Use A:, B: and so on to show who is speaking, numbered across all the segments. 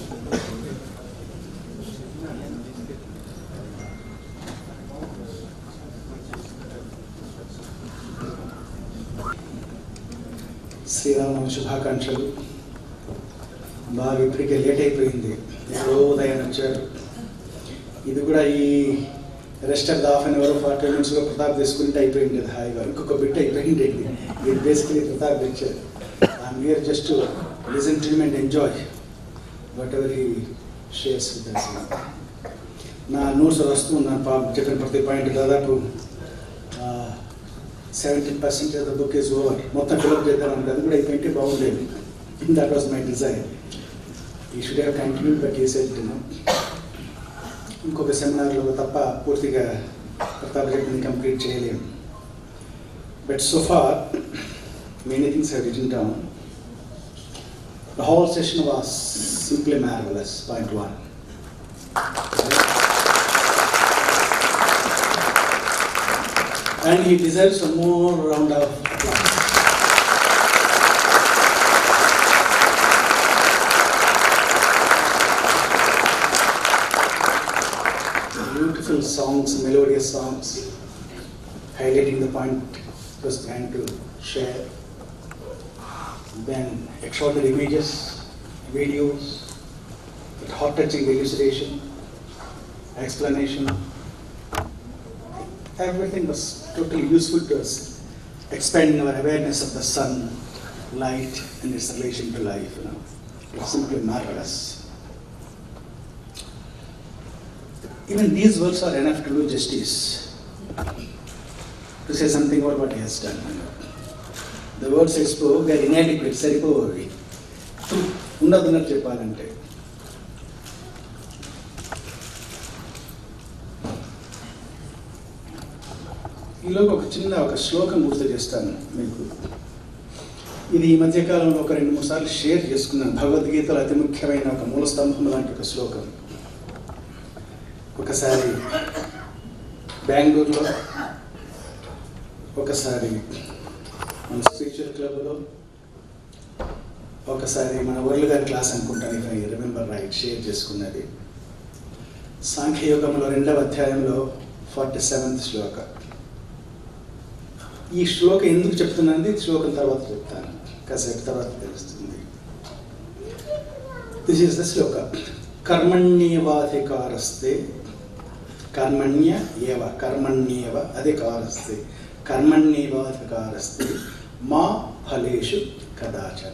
A: శ్రీరామ శుభాకాంక్షలు బాగా ఇప్పటికే లేట్ అయిపోయింది ఎప్పుడో ఉదయం వచ్చారు ఇది కూడా ఈ rest of the half an hour forty మినిట్స్లో ప్రతాప్ తీసుకుంటే అయిపోయింది కదా హాయిగా ఇంకొక బిట్ అయిపోయింది ఇది ఇది బేసికలీ ప్రతాప్ ఇచ్చారు I'm here just listen to and enjoy whatever he shares with us నా నోట్స్ వస్తూ నా పాప చెప్పిన ప్రతి పాయింట్ దాదాపు seventy percent of the book is over మొత్తం ఫిలప్ చేద్దాం అంటే అది కూడా అయిపోయింటే బాగుండేది దట్ వాస్ మై డిజైన్ ఈ షుడ్ హ్యావ్ కంటిన్యూ బట్ ఈ సెట్ ఇంకొక సెమినార్లో తప్ప పూర్తిగా ప్రతాప్ రెడ్డిని కంప్లీట్ చేయలేము but so far many things have written down the whole session was simply marvellous point one and he deserves a more round of applause. Beautiful songs, melodious songs, highlighting the point he was trying to share. Then extraordinary images, videos, heart-touching elucidation, explanation, everything was totally useful to us, expanding our awareness of the sun, light, and its relation to life. You know, it's simply marvelous. Even these words are enough to do justice, to say something about what he has done. You know. The words I spoke are inadequate, సరిపోవి ఉన్నదన్నట్టు చెప్పాలంటే ఈలోపు ఒక చిన్న ఒక శ్లోకం గుర్తు చేస్తాను మీకు ఇది ఈ మధ్యకాలంలో ఒక రెండు మూడు సార్లు షేర్ చేసుకున్నాను భగవద్గీతలో అతి ముఖ్యమైన ఒక మూల స్తంభం లాంటి ఒక శ్లోకం ఒకసారి బెంగళూరులో ఒకసారి మన స్పిరిచువల్ క్లబ్లో ఒకసారి మన వరల్డ్ గారి క్లాస్ అనుకుంటాను if I remember right share చేసుకున్నది సాంఖ్యయోగంలో రెండవ అధ్యాయంలో ఫార్టీ సెవెంత్ శ్లోక ఈ శ్లోకం ఎందుకు చెప్తున్నానండి శ్లోకం తర్వాత చెప్తాను కాసేపు తర్వాత తెలుస్తుంది దిస్ ఈస్ ద శ్లోక కర్మణ్యేవాధికారస్తే కర్మణ్య ఏవ కర్మణ్యేవ అధికారస్తే కర్మణ్యేవాధికారస్తే మా ఫలేషు కదాచన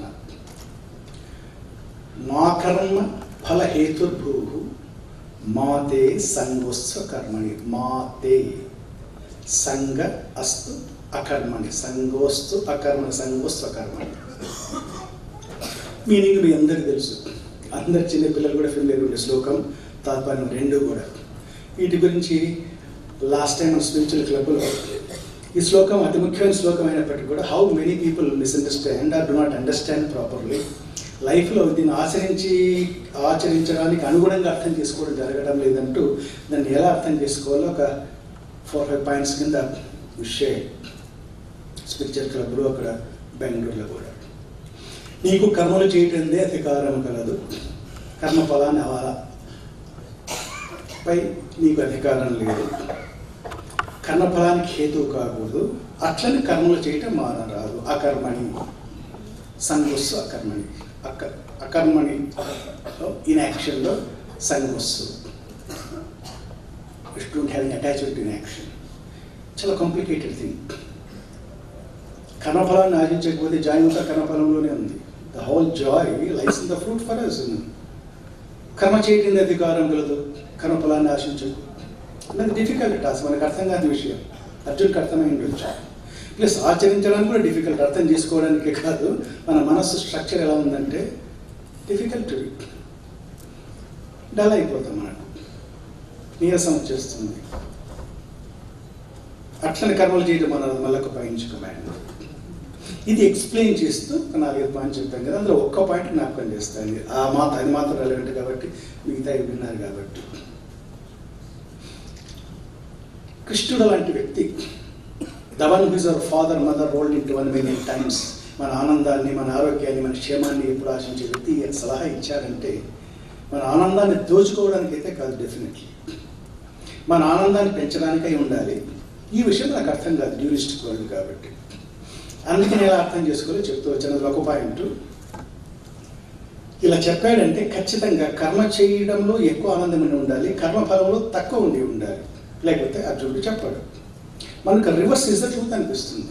A: మా కర్మ ఫలహేతుర్భూ మాతే సంగోత్సవ కర్మణి మాతే సంగ అస్తు అకర్మణి సంగోస్తు అకర్మణి సంగోస్తు అకర్మణి మీనింగ్ మీ అందరికీ తెలుసు అందరి చిన్న పిల్లలు కూడా ఫిల్ ఉండే శ్లోకం తాత్పర్యం రెండు కూడా వీటి గురించి లాస్ట్ టైం స్పిరిచువల్ క్లబ్లో ఈ శ్లోకం అతి ముఖ్యమైన శ్లోకం అయినప్పటికీ కూడా how many people misunderstand or do not understand properly లైఫ్లో దీన్ని ఆచరించి ఆచరించడానికి అనుగుణంగా అర్థం చేసుకోవడం జరగడం లేదంటూ దాన్ని ఎలా అర్థం చేసుకోవాలో ఒక ఫోర్ ఫైవ్ పాయింట్స్ కింద షేర్ స్పిరిచువల్ క్లబ్లో అక్కడ బెంగళూరులో కూడా నీకు కర్మలు చేయటందే అధికారం కలదు కర్మ ఫలాన్ని అవాలా పై నీకు అధికారం లేదు కర్మఫలానికి హేతువు కాకూడదు అట్లని కర్మలు చేయటం మానరాదు అకర్మణి సంగొస్సు అకర్మణి అక అకర్మణి ఇన్ యాక్షన్లో సంగొస్సు don't have attachment in action చాలా కాంప్లికేటెడ్ థింగ్ కర్మఫలాన్ని ఆశించకపోతే జాయ్ అంతా కర్మఫలంలోనే ఉంది the whole joy lies in the fruit for us కర్మ చేయటం అధికారం కలదు కర్మఫలాన్ని ఆశించదు అది డిఫికల్ట్ టాస్క్ మనకు అర్థం కాని విషయం అర్జున్కి అర్థమై ఉండొచ్చు ప్లస్ ఆచరించడానికి కూడా డిఫికల్ట్ అర్థం చేసుకోవడానికే కాదు మన మనస్సు స్ట్రక్చర్ ఎలా ఉందంటే డిఫికల్ట్ డల్ అయిపోతాం మనకు నీరసం వచ్చేస్తుంది అట్లని కర్మలు చేయడం మన మళ్ళొక పయించుకోమండి ఇది ఎక్స్ప్లెయిన్ చేస్తూ ఒక నాలుగైదు పాయింట్ చెప్పాను కదా అందులో ఒక్క పాయింట్ జ్ఞాపకం చేస్తాను ఆ మాత్రం అది మాత్రం రెలవెంట్ కాబట్టి మిగతా ఇవి విన్నారు కాబట్టి కృష్ణుడు లాంటి వ్యక్తి the one whose our father mother rolled into one many times మన ఆనందాన్ని మన ఆరోగ్యాన్ని మన క్షేమాన్ని ఎప్పుడు ఆశించే వ్యక్తి సలహా ఇచ్చారంటే మన ఆనందాన్ని దోచుకోవడానికి అయితే కాదు డెఫినెట్లీ మన ఆనందాన్ని పెంచడానికై ఉండాలి ఈ విషయం నాకు అర్థం కాదు డ్యూరిస్టిక్ వరల్డ్ కాబట్టి అందుకని ఎలా అర్థం చేసుకోవాలో చెప్తూ వచ్చాను అది ఒక పాయింట్ ఇలా చెప్పాడంటే ఖచ్చితంగా కర్మ చేయడంలో ఎక్కువ ఆనందం ఉండి ఉండాలి కర్మఫలంలో తక్కువ ఉండి ఉండాలి లేకపోతే అర్జునుడు చెప్పాడు మనకు రివర్స్ ఇస్ ద ట్రూత్ అనిపిస్తుంది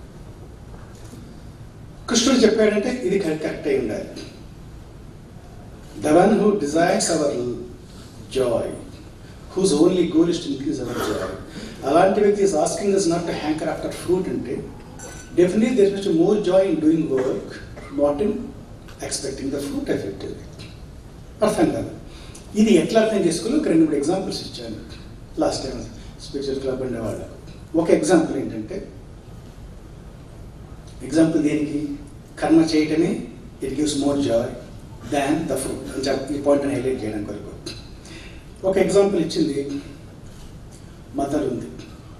A: కృష్ణుడు చెప్పాడంటే ఇది కరెక్ట్ అయి ఉండాలి the one who desires our joy whose only goal is to increase our joy అలాంటి వ్యక్తి is asking is not to hanker after fruit అంటే definitely there is more joy in doing work not in expecting the fruit effect అర్థం కాదు ఇది ఎట్లా అర్థం చేసుకోవాలో ఒక రెండు మూడు ఎగ్జాంపుల్స్ ఇచ్చాను లాస్ట్ టైం స్పిరిచువల్ క్లబ్ ఉండే వాళ్ళకు ఒక ఎగ్జాంపుల్ ఏంటంటే ఎగ్జాంపుల్ దేనికి కర్మ చేయటమే it gives more joy than the fruit అని చెప్పి ఈ పాయింట్ హైలైట్ చేయడం కొరకు ఒక ఎగ్జాంపుల్ ఇచ్చింది మదర్ ఉంది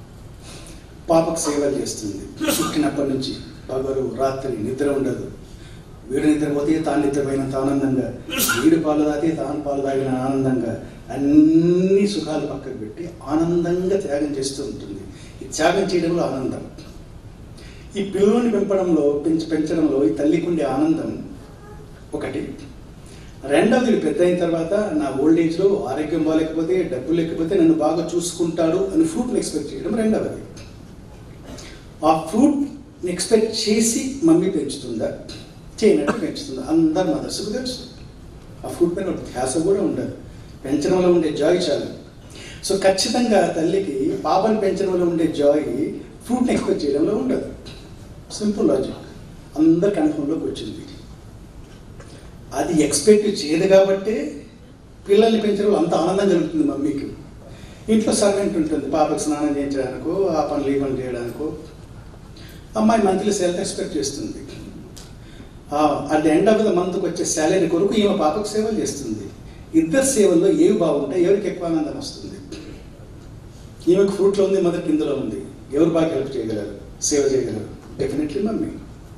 A: పాపకు సేవలు చేస్తుంది పుట్టినప్పటి నుంచి పగలు రాత్రి నిద్ర ఉండదు వీడు నిద్రపోతే తాను నిద్రపోయినంత ఆనందంగా వీడు పాలు తాగితే తాను పాలు తాగిన ఆనందంగా అన్ని సుఖాలు పక్కకు పెట్టి ఆనందంగా త్యాగం చేస్తూ ఉంటుంది ఈ త్యాగం చేయడంలో ఆనందం ఈ పిల్లల్ని పెంపడంలో పెంచి పెంచడంలో ఈ తల్లికి ఉండే ఆనందం ఒకటి రెండవది వీడు పెద్ద అయిన తర్వాత నా ఓల్డ్ ఏజ్లో ఆరోగ్యం బాగాలేకపోతే డబ్బు లేకపోతే నన్ను బాగా చూసుకుంటాడు అని ఫ్రూట్ని ఎక్స్పెక్ట్ చేయడం రెండవది ఆ ఫ్రూట్ని ఎక్స్పెక్ట్ చేసి మమ్మీ పెంచుతుందా చేయనట్టు పెంచుతుందా అందరు మదర్స్కు తెలుసు ఆ ఫ్రూట్ పైన ఒక ధ్యాస కూడా ఉండదు పెంచడంలో ఉండే జాయ్ చాలు సో ఖచ్చితంగా తల్లికి పాపని పెంచడంలో ఉండే జాయ్ ఫ్రూట్ని ఎక్స్పెక్ట్ చేయడంలో ఉండదు సింపుల్ లాజిక్ అందరి కన్ఫర్మ్లోకి వచ్చింది అది ఎక్స్పెక్ట్ చేయదు కాబట్టే పిల్లల్ని పెంచడంలో అంత ఆనందం కలుగుతుంది మమ్మీకి ఇంట్లో సర్వెంట్ ఉంటుంది పాపకి స్నానం చేయించడానికో ఆ పనులు ఈ పనులు చేయడానికో అమ్మాయి మంత్లీ శాలరీ ఎక్స్పెక్ట్ చేస్తుంది at the end of the మంత్కి వచ్చే శాలరీ కొరకు ఈమె పాపకు సేవలు చేస్తుంది ఇద్దరు సేవల్లో ఏవి బాగుంటాయి ఎవరికి ఎక్కువ ఆనందం వస్తుంది ఈమెకు ఫ్రూట్లో ఉంది మొదటి ఇందులో ఉంది ఎవరు బాగా హెల్ప్ చేయగలరు సేవ చేయగలరు డెఫినెట్లీ మమ్మీ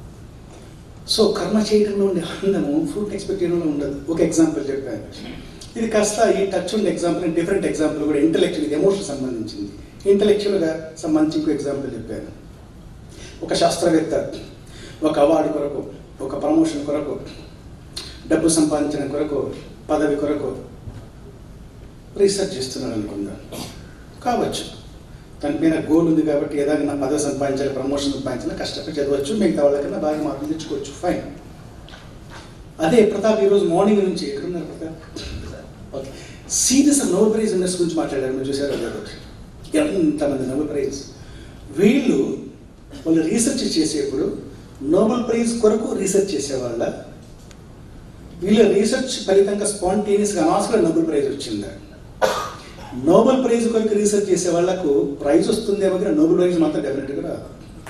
A: సో కర్మ చేయడంలో ఉండే ఆనందము ఫ్రూట్ ఎక్స్పెక్ట్ చేయడంలో ఉండదు ఒక ఎగ్జాంపుల్ చెప్పాను ఇది కాస్త ఈ టచ్ ఉండే ఎగ్జాంపుల్ డిఫరెంట్ ఎగ్జాంపుల్ కూడా ఇంటలెక్చువల్ ఇది ఎమోషన్ సంబంధించింది ఇంటలెక్చువల్గా సంబంధించి ఇంకో ఎగ్జాంపుల్ చెప్పాను ఒక శాస్త్రవేత్త ఒక అవార్డు కొరకు ఒక ప్రమోషన్ కొరకు డబ్బు సంపాదించడం కొరకు పదవి కొరకు రీసెర్చ్ చేస్తున్నాడు అనుకుందాం కావచ్చు తన మీద గోల్ ఉంది కాబట్టి ఏదైనా పదవి సంపాదించాలి ప్రమోషన్ సంపాదించాలి కష్టపడి చదవచ్చు మిగతా వాళ్ళకన్నా బాగా మార్కులు తెచ్చుకోవచ్చు ఫైన్ అదే ప్రతాప్ ఈరోజు మార్నింగ్ నుంచి ఎక్కడున్నారు Pratap okay serious Nobel prize ఇండస్ గురించి మాట్లాడారు మీరు చూసారు లేదు ఎంతమంది నోబెల్ ప్రైజ్ వీళ్ళు వాళ్ళు రీసెర్చ్ చేసేప్పుడు నోబెల్ ప్రైజ్ కొరకు రీసెర్చ్ చేసేవాళ్ళ వీళ్ళ రీసెర్చ్ ఫలితంగా స్పాంటేనియస్గా అనవసరం నోబెల్ ప్రైజ్ వచ్చిందా నోబెల్ ప్రైజ్ కొరకు రీసెర్చ్ చేసే వాళ్ళకు ప్రైజ్ వస్తుందేమో కానీ నోబెల్ ప్రైజ్ మాత్రం డెఫినెట్గా రాదు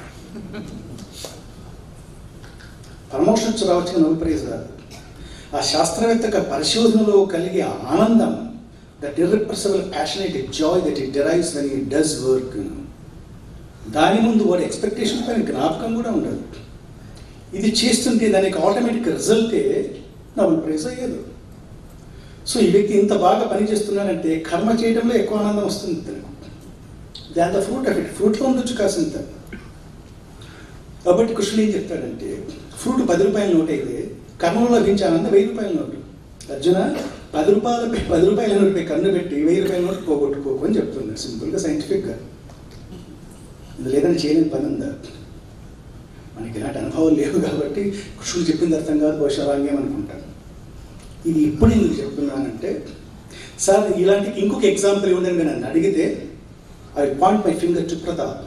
A: ప్రమోషన్ వచ్చి రావచ్చు నోబెల్ ప్రైజ్ రాదు ఆ శాస్త్రవేత్త యొక్క పరిశోధనలో కలిగే ఆనందం that irrepressible passionate joy that it derives when it does work దాని ముందు వాడి ఎక్స్పెక్టేషన్ పైన జ్ఞాపకం కూడా ఉండదు ఇది చేస్తుంటే దానికి ఆటోమేటిక్ రిజల్టే నోబెల్ ప్రైజ్ అయ్యేది సో ఈ వ్యక్తి ఇంత బాగా పనిచేస్తున్నాడంటే కర్మ చేయడంలో ఎక్కువ ఆనందం వస్తుంది తనకు దాని ద ఫ్రూట్ ఆఫ్ ఇట్ ఫ్రూట్లో ఉండొచ్చు కాసింత కాబట్టి కృష్ణుడు ఏం చెప్తాడంటే ఫ్రూట్ పది రూపాయల నోట్ అయితే కర్మంలో లభించే ఆనందం వెయ్యి రూపాయల నోటు అర్జున పది రూపాయలపై పది రూపాయల నోటుపై కన్ను పెట్టి వెయ్యి రూపాయల నోటు పోగొట్టుకోకు అని చెప్తున్నాడు సింపుల్గా సైంటిఫిక్గా ఇది లేదని చేయలేని పని ఉందా మనకి ఇలాంటి అనుభవం లేవు కాబట్టి కృష్ణుడు చెప్పింది అర్థం కాదు బహుశా రాంగేం అనుకుంటాను ఇది ఇప్పుడు ఎందుకు చెప్తున్నానంటే సార్ ఇలాంటి ఇంకొక ఎగ్జాంపుల్ ఇవ్వండి మీరు నన్ను అడిగితే I point my finger to Pratap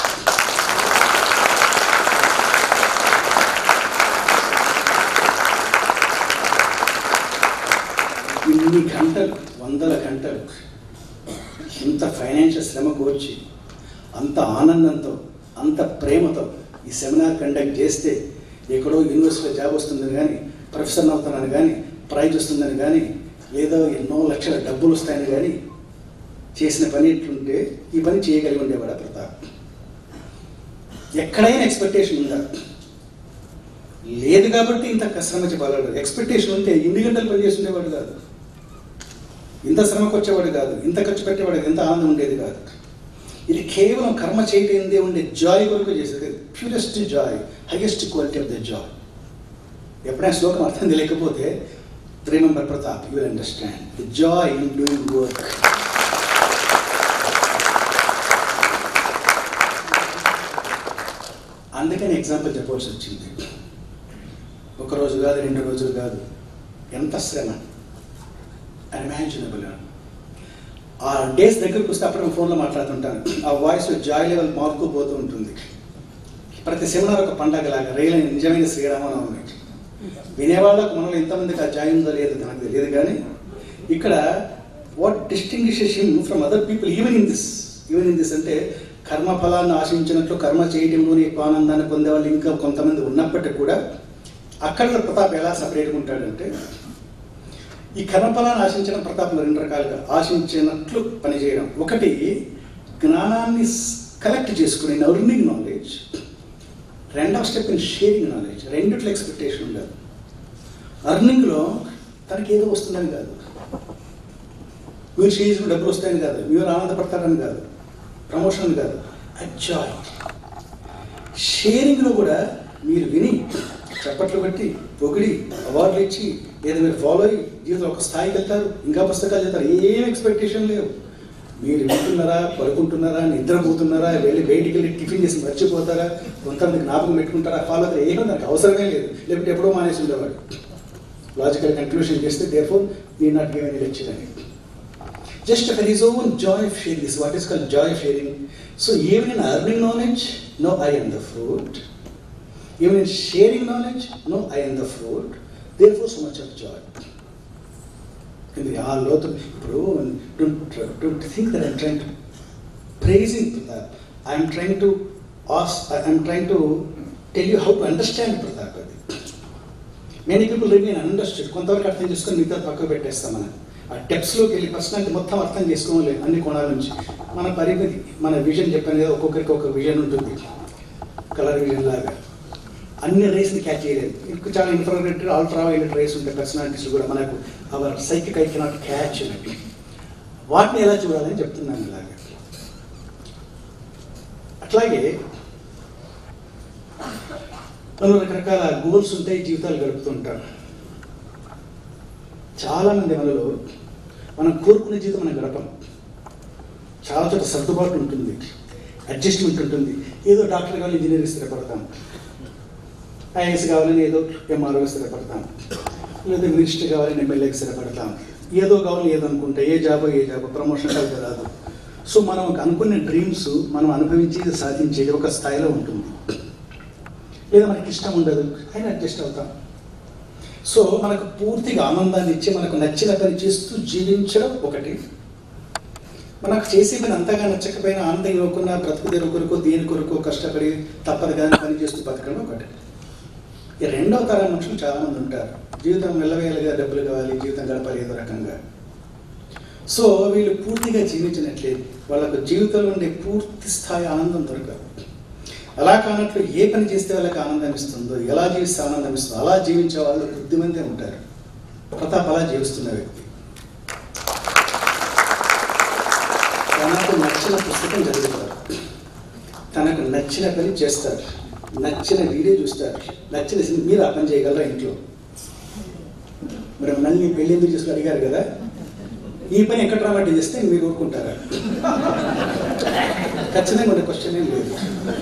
A: ఇన్ని గంటలు వందల గంటలు ఇంత ఫైనాన్షియల్ శ్రమ కోర్చి అంత ఆనందంతో అంత ప్రేమతో ఈ సెమినార్ కండక్ట్ చేస్తే ఎక్కడో యూనివర్సిటీలో జాబ్ వస్తుందని కానీ ప్రొఫెసర్ అవుతానని కానీ ప్రైజ్ వస్తుందని కానీ లేదా ఎన్నో లక్షల డబ్బులు వస్తాయని కానీ చేసిన పని ఎట్లుంటే ఈ పని చేయగలిగి ఉండేవాడు ప్రతాప్ ఎక్కడైనా ఎక్స్పెక్టేషన్ ఉందా లేదు కాబట్టి ఇంత శ్రమ చెప్పగలడు ఎక్స్పెక్టేషన్ ఉంటే ఇన్ని గంటలు పని చేసి ఉండేవాడు కాదు ఇంత శ్రమకు వచ్చేవాడు కాదు ఇంత ఖర్చు పెట్టేవాడు కాదు, ఇంత ఆనందం ఉండేది కాదు ఇది కేవలం కర్మ చేయటందే ఉండే జాయ్ కొరకు చేసేది purest joy highest quality of the joy ఎప్పుడైనా శ్లోకం అర్థం తెలియకపోతే remember Pratap you understand the joy in doing work అందుకని ఎగ్జాంపుల్ చెప్పవలసి వచ్చింది ఒక రోజు కాదు రెండు రోజులు కాదు ఎంత శ్రమ అన్ఇమాజినబుల్ ఆ డేస్ దగ్గరకు వస్తే అప్పుడు నేను ఫోన్లో మాట్లాడుతుంటాను ఆ వాయిస్ జాయ్ లెవెల్ మారుతూ పోతూ ఉంటుంది ప్రతి సెమినార్ ఒక పండగలాగా రైలైన నిజమైన శ్రీరామనవమి వినేవాళ్ళకు మనలో ఎంతమందికి ఆ జాయ్ ఉందో లేదో నాకు తెలియదు కానీ ఇక్కడ what distinguishes him from other people even in this even in this అంటే కర్మ ఫలాన్ని ఆశించినట్లు కర్మ చేయడంలోని ఎక్కువ ఆనందాన్ని పొందేవాళ్ళు ఇంకా కొంతమంది ఉన్నప్పటికీ కూడా అక్కడ ప్రతాప్ ఎలా సపరేట్గా ఉంటాడంటే ఈ కర్మఫలాన్ని ఆశించిన ప్రతాపం రెండు రకాలుగా ఆశించినట్లు పనిచేయడం ఒకటి జ్ఞానాన్ని కలెక్ట్ చేసుకునే అర్నింగ్ నాలెడ్జ్ రెండవ స్టెప్ ఇన్ షేరింగ్ నాలెడ్జ్ రెండిట్లో ఎక్స్పెక్టేషన్ ఉండదు అర్నింగ్లో తనకి ఏదో వస్తుందని కాదు మీరు చేసిన డబ్బులు వస్తాయని కాదు మీరు ఆనందపడతారని కాదు ప్రమోషన్ కాదు అజాయ్ షేరింగ్లో కూడా మీరు విని చప్పట్లు పెట్టి పొగిడి అవార్డులు ఇచ్చి లేదా మీరు ఫాలో అయ్యి జీవితంలో ఒక స్థాయికి వెళ్తారు ఇంకా పుస్తకాలు చదువుతారు ఏం ఎక్స్పెక్టేషన్ లేవు మీరు వింటున్నారా పడుకుంటున్నారా నిద్రపోతున్నారా వెళ్ళి బయటికి వెళ్ళి టిఫిన్ చేసి మర్చిపోతారా కొంతమంది జ్ఞాపకం పెట్టుకుంటారా ఫాలో అవుతారా ఏమో దానికి అవసరమే లేదు లేకపోతే ఎప్పుడో మానేసి ఉండేవాడు లాజికల్ కన్క్లూషన్ చేస్తే therefore we not give any lecture అని just for his own joy of sharing, this is what is called joy of sharing. So even in earning knowledge, no I am the fruit. Even in sharing knowledge, no I am the fruit. Therefore so much of joy. ఇది ఆ లోతు ఇప్పుడు don't think that I'm trying to praising Pratap I'm trying to as I'm trying to tell you how to understand Pratap అది many people remain understood కొంతవరకు అర్థం చేసుకొని మిగతా పక్కకు పెట్టేస్తాం మనం ఆ డెప్స్లోకి వెళ్ళి పర్సనాలిటీ మొత్తం అర్థం చేసుకోలేదు అన్ని కోణాల నుంచి మన పరిమితి మన విజన్ చెప్పాను కదా ఒక్కొక్కరికి ఒక విజన్ ఉంటుంది కలర్ విజన్ లాగా అన్ని రేస్ని క్యాచ్ చేయలేదు ఇంకా చాలా ఇన్ఫ్రారెడ్ అల్ట్రా వైలెట్ రేస్ ఉంటాయి పర్సనాలిటీస్ కూడా మనకు our psychic I cannot catch అన్నట్టు వాటిని ఎలా చూడాలని చెప్తున్నాను ఇలాగా అట్లాగే మనం రకరకాల గోల్స్ ఉంటాయి జీవితాలు గడుపుతుంటాం చాలా మంది మనలో మనం కోరుకునే జీవితం మనం గడపం చాలా చోట సర్దుబాటు ఉంటుంది అడ్జస్ట్మెంట్ ఉంటుంది ఏదో డాక్టర్ కావాలి ఇంజనీర్ స్థిరపడతాం ఐఏఎస్ కావాలని ఏదో ఎంఆర్ఓ స్థిరపడతాం లేదా మినిస్టర్ కావాలని ఎమ్మెల్యేకి స్థిరపడతాం ఏదో కావాలి ఏదో అనుకుంటే ఏ జాబో ఏ జాబో ప్రమోషన్ కలిగి రాదు సో మనం అనుకున్న డ్రీమ్స్ మనం అనుభవించేది సాధించేది ఒక స్థాయిలో ఉంటుంది లేదా మనకి ఇష్టం ఉండదు అయినా అడ్జస్ట్ అవుతాం సో మనకు పూర్తిగా ఆనందాన్ని ఇచ్చి మనకు నచ్చిన పని చేస్తూ జీవించడం ఒకటి మనకు చేసే పని అంతగా నచ్చకపోయినా ఆనందం ఇవ్వకుండా బ్రతుకు తెరువు కొరకు దేని కొరకు కష్టపడి తప్పదు కానీ పని చేస్తూ బతకడం ఒకటి ఈ రెండవ తరం మనుషులు చాలా మంది ఉంటారు జీవితం వెళ్ళవేలుగా డబ్బులు కావాలి జీవితం గడపాలి ఏదో రకంగా సో వీళ్ళు పూర్తిగా జీవించినట్లేదు వాళ్ళకు జీవితంలో ఉండే పూర్తి స్థాయి ఆనందం దొరకదు అలా కానట్లు ఏ పని చేస్తే వాళ్ళకి ఆనందం ఇస్తుందో ఎలా జీవిస్తే ఆనందం ఇస్తుందో అలా జీవించే వాళ్ళు బుద్ధిమంతే ఉంటారు ప్రతాప్ అలా జీవిస్తున్న వ్యక్తి తనకు నచ్చిన పుస్తకం చదువుతారు తనకు నచ్చిన పని చేస్తారు నచ్చిన వీడియో చూస్తారు నచ్చిన సినిమా మీరు ఆ పని చేయగలరా ఇంట్లో మరి మళ్ళీ పెళ్ళి ఎందుకు చేసుకుని అడిగారు కదా ఈ పని ఎక్కడ రాబట్టి చేస్తే మీరు ఊరుకుంటారా ఖచ్చితంగా ఉండే క్వశ్చన్ ఏం లేదు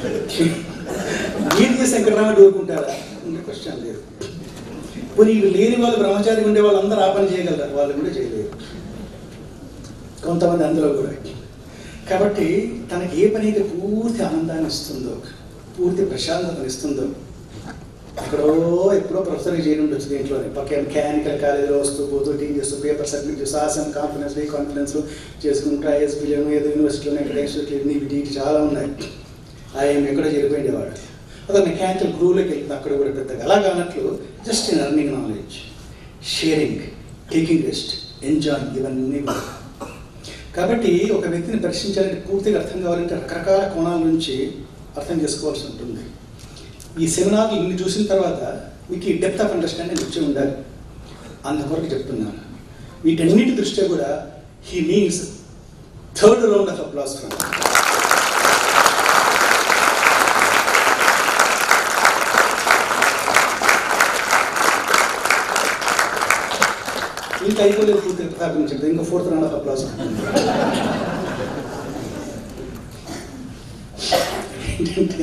A: మీరు చేస్తే ఎక్కడ రాబట్టి ఊరుకుంటారా ఉండే క్వశ్చన్ లేదు పోనీ ఇవి లేని వాళ్ళు బ్రహ్మచారి ఉండే వాళ్ళు అందరూ ఆ పని చేయగలరు వాళ్ళు కూడా చేయలేరు కొంతమంది అందులో కూడా కాబట్టి తనకి ఏ పని అయితే పూర్తి ఆనందాన్ని ఇస్తుందో పూర్తి ప్రశాంతతను ఇస్తుందో ఎక్కడో ఎప్పుడో ప్రొఫెసర్ చేయడం ఉండొచ్చు దీంట్లోనే పక్క మెకానికల్ కాలేజీలో వస్తూ పోతూ టీం చేస్తూ పేపర్ సబ్మిట్ చేస్తూ ఆసం కాన్ఫిడెన్స్ ఈ కాన్ఫిడెన్స్ చేసుకుంటూ ఐఎస్బీలోను ఏదో యూనివర్సిటీలోనే ఇక్కడ ఇన్స్టిట్యూట్లు ఇవి డీటీ చాలా ఉన్నాయి ఆయన ఎక్కడో చేరిపోయేవాడు అదే మెకానికల్ గ్రూవ్లోకి వెళ్తుంది అక్కడ కూడా పెద్దగా అలా కానట్లు just in earning knowledge sharing taking rest enjoying ఇవన్నీ కూడా కాబట్టి ఒక వ్యక్తిని పరీక్షించాలంటే పూర్తిగా అర్థం కావాలంటే రకరకాల కోణాల నుంచి అర్థం చేసుకోవాల్సి ఉంటుంది ఈ సెమినార్లు ఇన్ని చూసిన తర్వాత మీకు ఈ డెప్త్ ఆఫ్ అండర్స్టాండింగ్ వచ్చి ఉండాలి అందుకొరకు చెప్తున్నాను వీటన్నిటి దృష్ట్యా కూడా he means third round of applause from ఇంకా అయిపోలేదు పూర్తి ప్రతాపం చెప్తే ఇంకా ఫోర్త్ రౌండ్ ఆఫ్ అప్లాస్ ఏంటంటే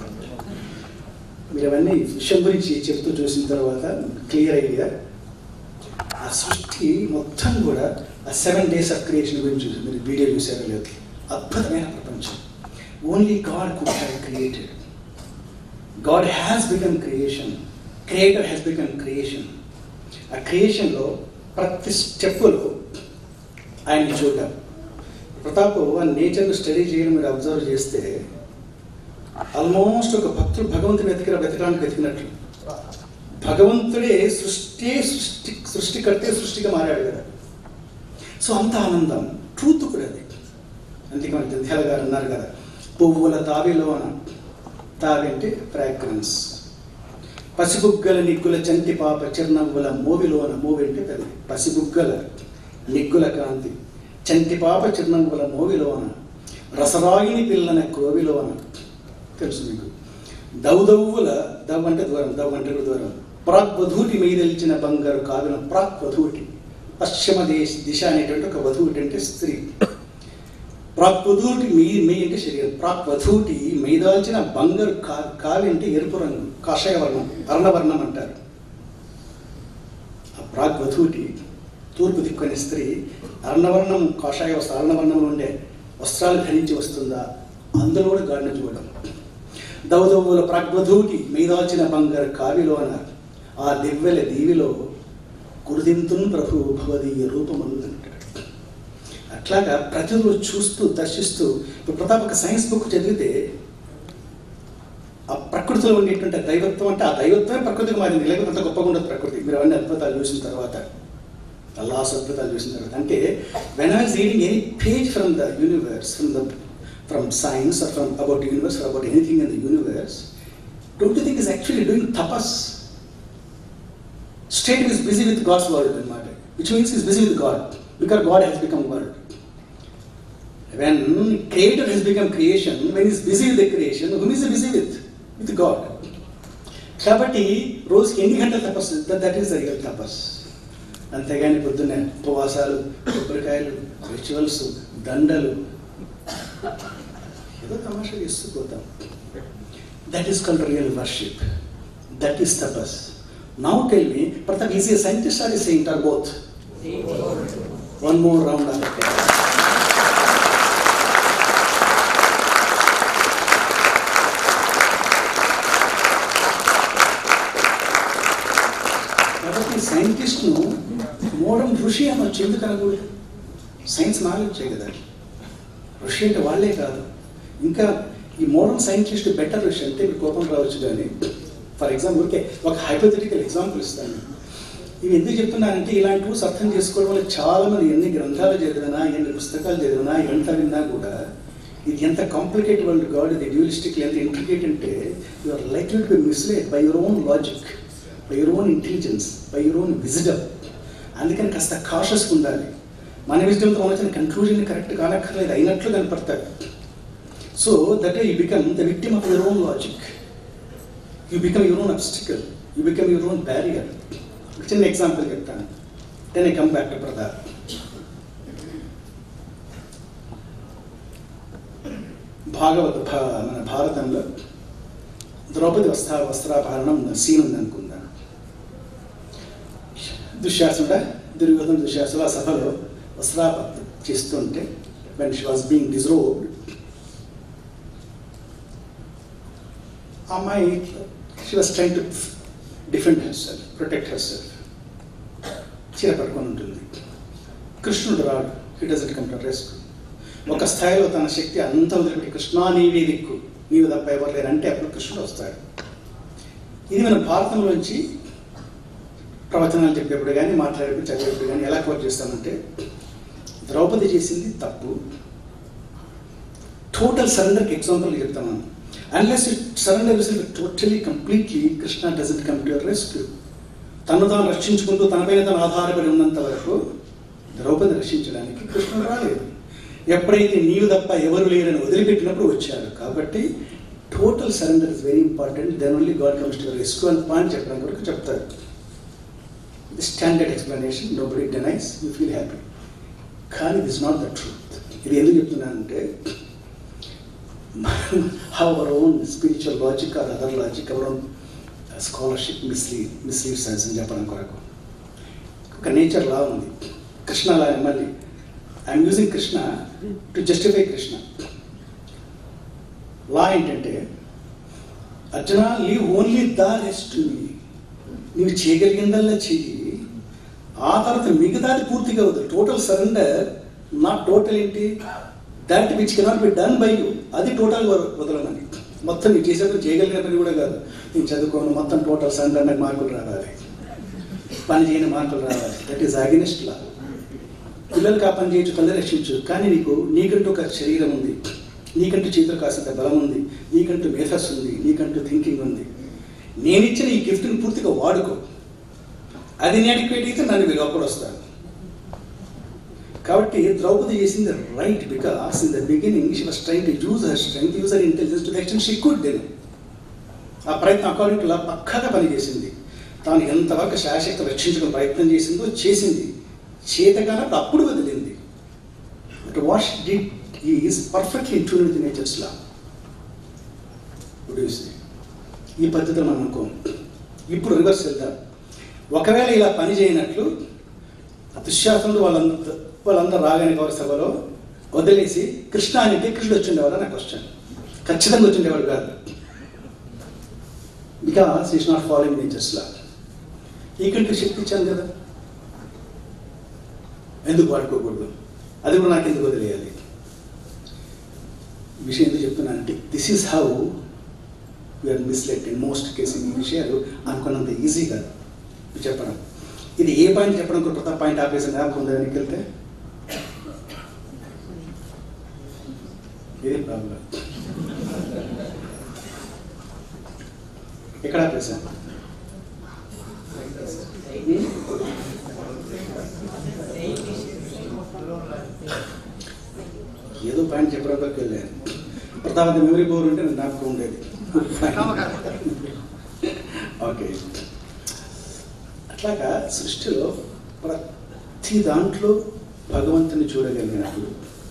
A: మీరు అవన్నీ విషయం గురించి చెప్తూ చూసిన తర్వాత క్లియర్ ఐడియా ఆ సృష్టి మొత్తం కూడా ఆ సెవెన్ డేస్ ఆఫ్ క్రియేషన్ గురించి చూసి మీరు వీడియో చూసారో లేదు అద్భుతమైన ప్రపంచం only God could have created God has become creation creator has become creation ఆ క్రియేషన్లో ప్రతి స్టెప్పులో ఆయన్ని చూడడం ప్రతాప్ ఆ నేచర్ను స్టడీ చేయడం మీరు అబ్జర్వ్ చేస్తే ఆల్మోస్ట్ ఒక భక్తుడు భగవంతుని వెతికిన వెతకడానికి వెతికినట్లు భగవంతుడే సృష్టి సృష్టి సృష్టికర్తే సృష్టిగా మారాడు కదా సో అంత ఆనందం ట్రూత్ కూడా అది అందుకే మన జంధ్యాల గారు అన్నారు కదా పువ్వుల తావిలోన తావి అంటే ఫ్రాగ్రెన్స్ పసిబుగ్గల నిగ్గుల చంటి పాప చిరునవ్వుల మోవిలోన మోవి అంటే పెద్ద పసిబుగ్గల నిగ్గుల కాంతి చంటి పాప చిరునవ్వుల మోవిలోన రసరాగిని పిల్లన క్రోవిలోన తెలుసు మీకు దౌదవ్వుల దవ్ అంటే దూరం దవ్ అంటే కూడా దూరం ప్రాక్ వధూటి మీదల్చిన బంగారు కావిన ప్రాక్ వధూటి పశ్చిమ దేశ దిశ అనేటువంటి ఒక వధూటి అంటే స్త్రీ ప్రాక్ వధూటి మీ మీ అంటే శరీరం ప్రాక్ వధూటి మీదాల్చిన బంగారు కా కావి అంటే ఎరుపు రంగు కాషాయ వర్ణం అర్ణవర్ణం అంటారు ఆ ప్రాక్ వధూటి తూర్పు దిక్కునే స్త్రీ అర్ణవర్ణం కాషాయ వస్త్ర అర్ణవర్ణంలో ఉండే వస్త్రాలు ధరించి వస్తుందా అందులో కూడా గాడిని చూడడం దౌదవుల ప్రాగ్వధూటి మీదాల్చిన బంగారు కావిలోన ఆ దివ్వెల దీవిలో కురుదింతున్ ప్రభు భవదీయ రూపములు అంటాడు అట్లాగా ప్రతిరోజు చూస్తూ దర్శిస్తూ ఇప్పుడు ప్రతాప్ ఒక సైన్స్ బుక్ చదివితే ఆ ప్రకృతిలో ఉండేటువంటి దైవత్వం అంటే ఆ దైవత్వమే ప్రకృతికి మారింది లేకపోతే అంత గొప్పగా ఉండదు ప్రకృతి మీరు అవన్నీ అద్భుతాలు చూసిన తర్వాత అల్లాస్ అద్భుతాలు చూసిన తర్వాత అంటే when I reading any page from the universe from the from science or from about the universe or about anything in the universe, don't you think is actually doing tapas? State is busy with God's word, which means he's busy with God, because God has become word. When creator has become creation, when he's busy with the creation, whom is he busy with? With God. కాబట్టి రోజుకి ఎన్ని గంటలు తపస్సు that is the real tapas అంతేగాని పొద్దున్నే ఉపవాసాలు కొబ్బరికాయలు rituals దండలు ఏదో తమాషా చేస్తూ పోతాం that is called real worship that is tapas now tell me Pratap is a scientist or a saint or both one more round of కాబట్టి సైంటిస్ట్ను మోడర్న్ ఋషి అనొచ్చు ఎందుకు అనకూడదు సైన్స్ నాలెడ్జే కదా ఋషి అంటే వాళ్ళే కాదు ఇంకా ఈ మోడర్న్ సైంటిస్ట్ బెటర్ ఋషి అంటే మీకు కోపం రావచ్చు కానీ ఫర్ ఎగ్జాంపుల్ ఓకే ఒక హైపోథెటికల్ ఎగ్జాంపుల్ ఇస్తాను ఇవి ఎందుకు చెప్తున్నానంటే ఇలాంటి రూల్స్ అర్థం చేసుకోవడం వల్ల చాలా మంది ఎన్ని గ్రంథాలు చదివినా ఎన్ని పుస్తకాలు చదివినా ఎంత విన్నా కూడా ఇది ఎంత కాంప్లికేట్ వరల్డ్ గాడ్ ఇది డ్యూలిస్టిక్ ఎంత ఇంట్రికేట్ అంటే you are likely to be misled by your own logic by your own intelligence by your own wisdom అందుకని కాస్త కాషస్గా ఉండాలి మన విజడంతో మనం వచ్చిన కన్క్లూజన్ కరెక్ట్ కానక్కర్లేదు అయినట్లు కనపడతాడు so that you become the victim of your own logic you become your own obstacle you become your own barrier చిన్న ఎగ్జాంపుల్ చెప్తాను then I come back to Pratap Bhagavata భా మన భారతంలో ద్రౌపది వస్త్ర వస్త్రాభరణం సీన్ ఉంది అనుకుందాం దుశ్శాసనుడ దుర్యోధన దుశ్శాసుడు ఆ సభలో వస్త్రాపత్తి చేస్తుంటే when she was being deserved అమ్మాయి she was train to defend herself protect herself చీర పట్టుకొని ఉంటుంది కృష్ణుడు రాడు he doesn't come to rescue ఒక స్థాయిలో తన శక్తి అంత వదిలిపెట్టి కృష్ణా నీవే దిక్కు నీవు తప్ప ఎవరు లేరు అంటే అప్పుడు కృష్ణుడు వస్తాడు ఇది మన భారతంలోంచి ప్రవచనాలు చెప్పేప్పుడు కానీ మాట్లాడేప్పుడు చదివేప్పుడు కానీ ఎలా కోట్ చేస్తామంటే ద్రౌపది చేసింది తప్పు టోటల్ సరెండర్కి ఎగ్జాంపుల్ చెప్తాను unless it surrender result totally completely Krishna doesn't come to rescue తను తాను రక్షించుకుంటూ తనపైన తను ఆధారపడి ఉన్నంత వరకు ద్రౌపది రక్షించడానికి కృష్ణుడు రాలేదు ఎప్పుడైతే నీవు తప్ప ఎవరు లేరని వదిలిపెట్టినప్పుడు వచ్చాడు కాబట్టి total surrender is very important then only God comes to rescue అని పాయింట్ చెప్పడానికి వరకు చెప్తారు ఇది standard explanation nobody denies you feel happy కానీ దిస్ నాట్ ద ట్రూత్ ఇది ఎందుకు చెప్తున్నానంటే our own spiritual logic or other logic our own scholarship mislead mislead science అని చెప్పడం కొరకు ఒక నేచర్ లా ఉంది కృష్ణ లా మళ్ళీ I'm using Krishna to justify Krishna లా ఏంటంటే Arjuna leave only the rest నీవు చేయగలిగిందల్లా చెయ్యి ఆ తర్వాత మిగతాది పూర్తిగా వద్దు టోటల్ సరెండర్ నాట్ టోటల్ ఏంటి that which cannot be done by you అది టోటల్ వదలమని మొత్తం నీకు చేసేప్పుడు చేయగలిగిన పని కూడా కాదు నేను చదువుకోను మొత్తం టోటల్ సరెండర్ నాకు మార్కులు రావాలి పని చేయని మార్కులు రావాలి దట్ ఈస్ అగెనిస్ట్ లా పిల్లలకి ఆ పని చేయొచ్చు తల్లి రక్షించు కానీ నీకు నీకంటూ ఒక శరీరం ఉంది నీకంటూ చేతులు కాసేంత బలం ఉంది నీకంటూ మేధస్ ఉంది నీకంటూ థింకింగ్ ఉంది నేను ఇచ్చిన ఈ గిఫ్ట్ని పూర్తిగా వాడుకో అది inadequate అయితే నన్ను మీరు అప్పుడు వస్తాను కాబట్టి ద్రౌపది చేసింది right because in the beginning she was train to use her strength use her intelligence to extent she could then ఆ ప్రయత్నం అకార్డింగ్ టు లా పక్కగా పనిచేసింది తాను ఎంతవరకు శాశక్తి రక్షించుకునే ప్రయత్నం చేసిందో చేసింది చేతగానప్పుడు అప్పుడు వదిలింది but what did is perfectly tune with nature's law ఈ పద్ధతిలో మనం అనుకోం ఇప్పుడు రివర్స్ వెళ్దాం ఒకవేళ ఇలా పని చేయనట్లు దుశ్శాసనులు వాళ్ళందరూ వాళ్ళందరూ రాగానే గౌరవ సభలో వదిలేసి కృష్ణ అంటే కృష్ణుడు వచ్చిండేవారు నా క్వశ్చన్ ఖచ్చితంగా వచ్చిండేవాడు కాదు because is not following nature's law ఈకంటూ శక్తి ఇచ్చాను కదా ఎందుకు వాడుకోకూడదు అది కూడా నాకు ఎందుకు వదిలేయాలి ఈ విషయం ఎందుకు చెప్తున్నానంటే this is how we are misled in most cases ఈ విషయాలు అనుకున్నంత ఈజీ కాదు చెప్పడం ఇది ఏ పాయింట్ చెప్పడం కొత్త పాయింట్ ఆపేసి జ్ఞాపకం ఉందా వెనక్కి వెళ్తే ఇది ప్రాబ్లం ఎక్కడ ఆపేసాను ఏదో పాయింట్ చెప్పడం వరకు వెళ్ళాను ప్రతాపతి మెమరీ పవర్ ఉంటే నాకు జ్ఞాపకం ఉండేది ఓకే అట్లాగా సృష్టిలో ప్రతి దాంట్లో భగవంతుని చూడగలిగినప్పుడు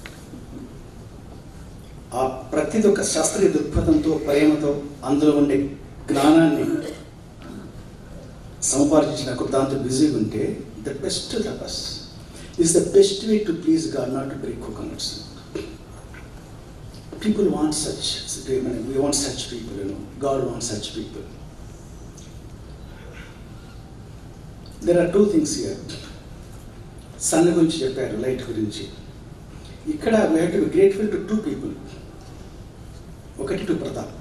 A: ఆ ప్రతిది ఒక శాస్త్రీయ దృక్పథంతో ప్రేమతో అందులో ఉండే జ్ఞానాన్ని సంపాదించినప్పుడు దాంతో బిజీగా ఉంటే ద బెస్ట్ తపస్ is the best way to please God not to break coconuts people want such we want such people you know god wants such people there are two things here sun గురించి చెప్పారు light గురించి ఇక్కడ we have to be grateful to two people ఒకటి to Pratap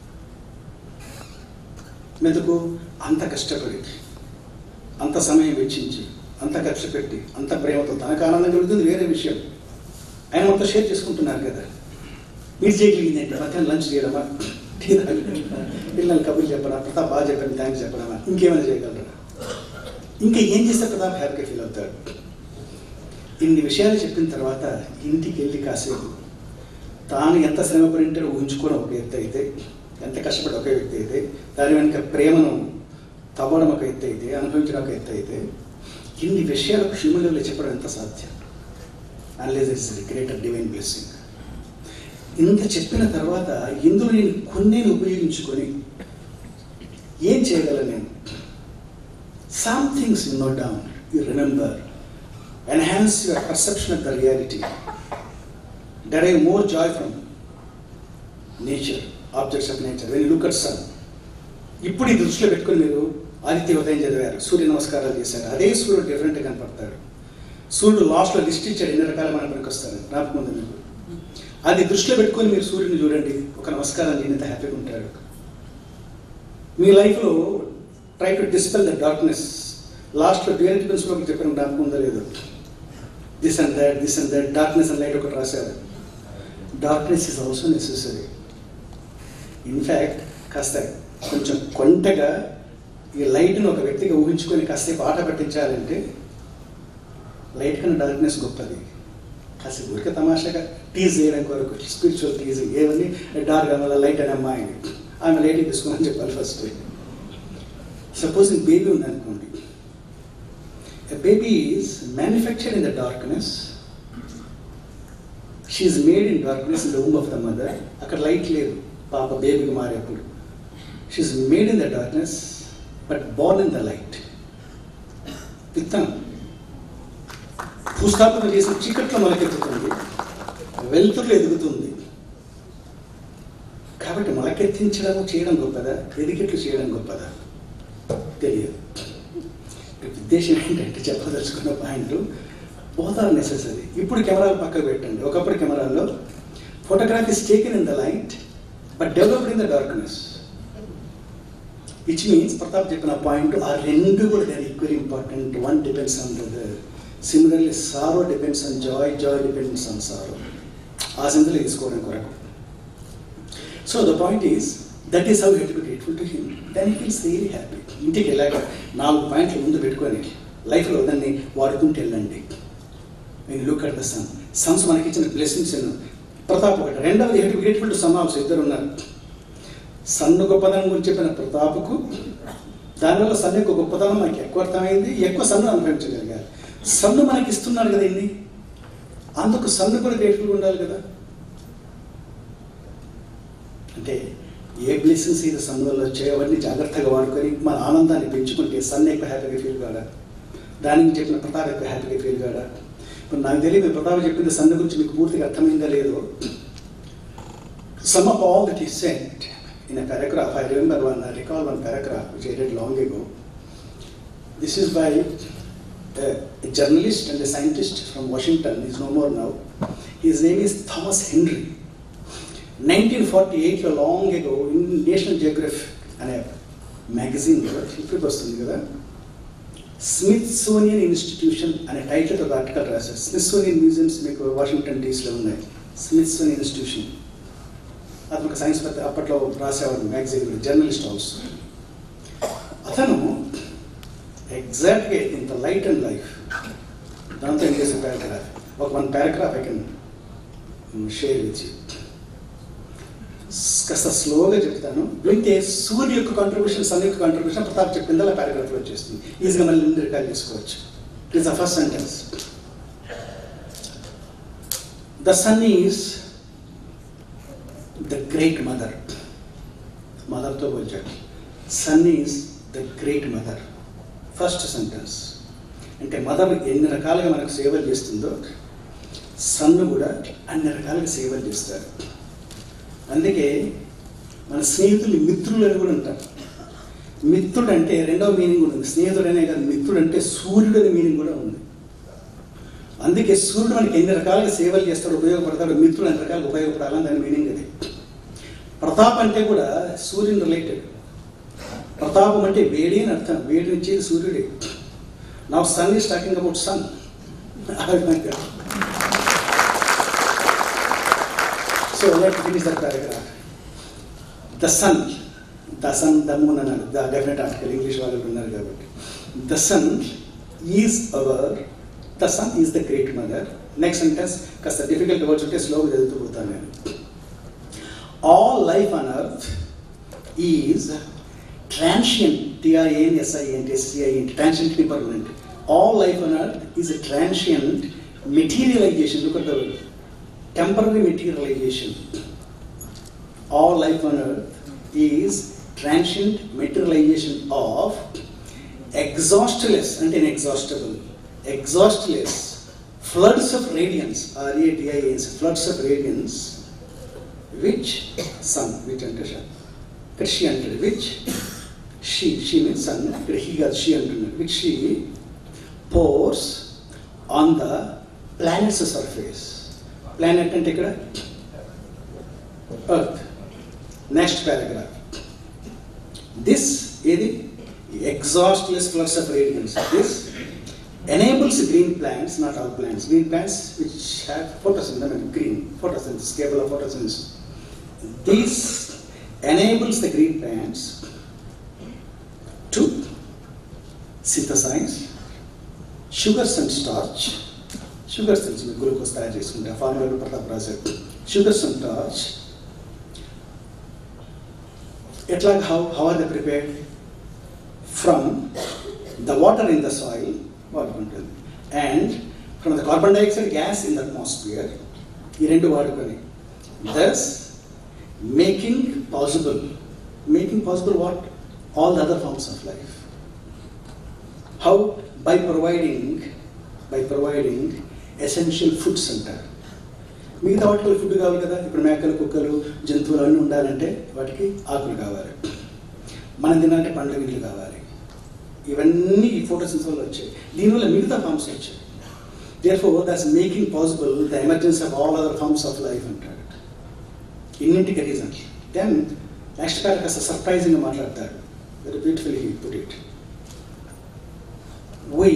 A: మెతుకు అంత కష్టపడి అంత సమయం వెచ్చించి అంత ఖర్చు పెట్టి అంత ప్రేమతో తనకు ఆనందం కలుగుతుంది వేరే విషయం ఆయన మొత్తం షేర్ చేసుకుంటున్నారు కదా మీరు చేయగలిగింది ఏంటి మధ్యాహ్నం లంచ్ చేయడమా టీ తాగడమా పిల్లలు కబుర్లు చెప్పడా ప్రతాప్ బాగా చెప్పండి థ్యాంక్స్ చెప్పడమా ఇంకేమైనా చేయగలరా ఇంకా ఏం చేస్తే ప్రతాప్ హ్యాపీగా ఫీల్ అవుతాడు ఇన్ని విషయాలు చెప్పిన తర్వాత ఇంటికి వెళ్ళి కాసేపు తాను ఎంత శ్రమపడి ఉంటాడో ఊహించుకోవడం ఒక ఎత్తు అయితే ఎంత కష్టపడి ఒక వ్యక్తి అయితే దాని వెనుక ప్రేమను తవ్వడం ఒక ఎత్తు అయితే అనుభవించడం ఒక ఎత్తు అయితే ఇన్ని విషయాలకు హ్యూమన్ లెవెల్లో చెప్పడం ఎంత సాధ్యం unless it's greater divine blessing ఇంత చెప్పిన తర్వాత ఇందులో నేను కొన్ని ఉపయోగించుకొని ఏం చేయగలను నేను some things you note down you remember enhance your perception of the reality derive more joy from nature objects of nature when look at sun ఇప్పుడు ఈ దృష్టిలో పెట్టుకుని మీరు ఆదిత్య ఉదయం చదివారు సూర్య నమస్కారాలు చేశారు అదే సూర్యుడు డిఫరెంట్గా కనపడతాడు సూర్యుడు లాస్ట్లో లిస్ట్ ఇచ్చాడు ఎన్ని రకాల మన పనికి వస్తారు రాకముందు మీకు అది దృష్టిలో పెట్టుకొని మీరు సూర్యుని చూడండి ఒక నమస్కారం చేయనంత హ్యాపీగా ఉంటాడు మీ లైఫ్లో try to dispel the darkness లాస్ట్లో డ్యూయల్ ప్రిన్సిపల్ చెప్పిన జ్ఞాపకం ఉందో లేదో this and that this and that darkness and light ఒకటి రాశారు darkness is also necessary in fact కాస్త కొంచెం కొంటగా ఈ లైట్ను ఒక వ్యక్తిగా ఊహించుకొని కాసేపు ఆట పట్టించాలంటే లైట్ కన్నా డార్క్నెస్ గొప్పది కాసేపు ఊరికే తమాషాగా టీజ్ చేయడం కొరకు స్పిరిచువల్ టీజింగ్ ఏమని డార్క్ వల్ల లైట్ అనే అమ్మాయిని ఆమె లైట్ తీసుకోమని చెప్పాలి ఫస్ట్ సపోజ్ బేబీ ఉంది అనుకోండి baby is manufactured in the darkness she made in darkness in the room of the mother అక్కడ లైట్ లేదు పాప బేబీకి మారేప్పుడు she made in the darkness but born in the light విత్తనం భూస్థాపన చేసిన చీకట్లో మొలకెత్తుతుంది వెలుతురులో ఎదుగుతుంది కాబట్టి మొలకెత్తించడం చేయడం గొప్పదా ఎదిగిట్లు చేయడం గొప్పదా తెలియదు ఇక్కడ ఉద్దేశం ఏంటంటే చెప్పదలుచుకున్న పాయింట్ బోత్ ఆర్ నెసెసరీ ఇప్పుడు కెమెరాలు పక్కకు పెట్టండి ఒకప్పుడు కెమెరాల్లో photograph is taken in the light but developed in the darkness which means Pratap చెప్పిన పాయింట్ ఆ రెండు కూడా they equal important one depends on their similarly sorrow depends on joy joy depends on sorrow ఆ సిందులు తీసుకోవడం కొరకు so the point is that is how had be grateful to him then he feels really happy ఇంటికి వెళ్ళాక నాలుగు పాయింట్లు ముందు పెట్టుకొని లైఫ్లో దాన్ని వాడుకుంటూ వెళ్ళండి నేను look at the sun sun's మనకి ఇచ్చిన బ్లెస్సింగ్స్ ప్రతాప్ ఒకటి రెండవది had be grateful to sun also ఇద్దరు ఉన్నారు సన్ను గొప్పదనం గురించి చెప్పిన ప్రతాపుకు దానివల్ల సన్ యొక్క గొప్పతనం మనకి ఎక్కువ అర్థమైంది ఎక్కువ సన్ను అనుభవించగలిగారు సన్ను మనకి ఇస్తున్నాడు కదా ఇన్ని అందుకు సన్ను కూడా గ్రేట్ఫుల్గా ఉండాలి కదా అంటే ఏ బ్లెస్సింగ్స్ ఇది సన్ వల్ల వచ్చాయో అవన్నీ జాగ్రత్తగా వాడుకొని మన ఆనందాన్ని పెంచుకుంటే సన్ ఎక్కువ హ్యాపీగా ఫీల్ కాడా దాని గురించి చెప్పిన ప్రతాప్ ఎక్కువ హ్యాపీగా ఫీల్ కాడా ఇప్పుడు నాకు తెలియదు మీ ప్రతాప్ చెప్పింది సన్ గురించి మీకు పూర్తిగా అర్థమైందా లేదో sum of all that is sent in a paragraph, I remember one, I recall one paragraph which I read long ago. This is by a, a journalist and a scientist from Washington, he's no more now. His name is Thomas Henry. 1948 లో long ago in National Geography అనే magazine కదా ఇప్పుడు వస్తుంది కదా Smithsonian Institution అనే title ఒక article రాశారు Smithsonian museums మీకు వాషింగ్టన్ డీస్లో ఉన్నాయి స్మిత్సోనియన్ ఇన్స్టిట్యూషన్ అతను ఒక సైన్స్ పత్రిక అప్పట్లో రాసేవాడు మ్యాగజైన్ జర్నలిస్ట్ ఆల్సో అతను ఎగ్జాక్ట్గా ఇంత లైట్ అండ్ లైఫ్ దాంతో ఏం చేసే పారాగ్రాఫ్ ఒక one paragraph I can share with you కాస్త స్లోగా చెప్తాను వింటే సూర్య యొక్క కాంట్రిబ్యూషన్ సన్ యొక్క కాంట్రిబ్యూషన్ ప్రతాప్ చెప్పింది అలా పారాగ్రాఫ్లో వచ్చేస్తుంది ఈజీగా మళ్ళీ ముందు రికార్డ్ చేసుకోవచ్చు it's the first sentence the sun is the great mother మదర్తో పోల్చాడు sun is the great mother first sentence అంటే మదర్ ఎన్ని రకాలుగా మనకు సేవలు చేస్తుందో సన్ను కూడా అన్ని రకాలుగా సేవలు చేస్తారు అందుకే మన స్నేహితులు మిత్రులు అని కూడా అంటారు మిత్రుడు అంటే రెండవ మీనింగ్ కూడా ఉంది స్నేహితుడు అనే కాదు మిత్రుడు అంటే సూర్యుడు అనే మీనింగ్ కూడా ఉంది అందుకే సూర్యుడు మనకి ఎన్ని రకాలుగా సేవలు చేస్తాడు ఉపయోగపడతాడు మిత్రుడు అన్ని రకాలుగా ఉపయోగపడాలని దాని మీనింగ్ అది ప్రతాప్ అంటే కూడా సూర్యుని రిలేటెడ్ ప్రతాపం అంటే వేడి అని అర్థం వేడి ఇచ్చేది సూర్యుడే నా sun is talking about sun so let finish that paragraph the sun the sun the moon అన్నారు ద డెఫినెట్ ఆర్టికల్ ఇంగ్లీష్ వాళ్ళు ఉన్నారు కాబట్టి the sun is our the sun is the great mother next sentence కాస్త difficult words ఉంటే స్లోగా చదువుతూ పోతాను నేను all life on earth is transient టిఆర్ఏఎన్ఎస్ఐఎన్టీ ఎస్సిఐఎన్టీ transient permanent all life on earth is a transient materialisation look at the temporary materialization. All life on earth is transient materialization of exhaustless and inexhaustible, exhaustless floods of radiance, R-A-D-I-A-N, floods of radiance, which sun, which అంటారు ఇక్కడ she అంటాడు which she, she means sun, ఇక్కడ he కాదు she అంటున్నాడు which she pours on the planet's surface. Planet అంటే ఇక్కడ earth next paragraph this ఏది exhaustless flux of radiance this enables green plants not all plants green plants which have photosynthesis I mean green photosynthesis capable of photosynthesis this enables the green plants to synthesize sugars and starch sugars తెలుసు మీకు glucose తయారు చేసుకుంటే formula Pratap రాశారు sugars and starch ఎట్లా how how are the prepared from the water in the soil వాడుకుంటుంది and from the carbon dioxide gas in the atmosphere ఈ రెండు వాడుకొని thus making possible making possible what all the other forms of life how by providing by providing essential foods అంటారు మిగతా వాటికి food కావాలి కదా ఇప్పుడు మేకలు కుక్కలు జంతువులు అన్నీ ఉండాలంటే వాటికి ఆకులు కావాలి మనం తినాలంటే పండ్ల వీళ్ళు కావాలి ఇవన్నీ ఈ ఫోటోసిన్స్ వల్ల వచ్చాయి దీనివల్ల మిగతా ఫార్మ్స్ వచ్చాయి therefore that's making possible the emergency of all other forms of life అంటాడు ఇన్నింటికి రీజన్ దెన్ నెక్స్ట్ ప్యార కాస్త సర్ప్రైజింగ్గా మాట్లాడతాడు very beautiful he put it we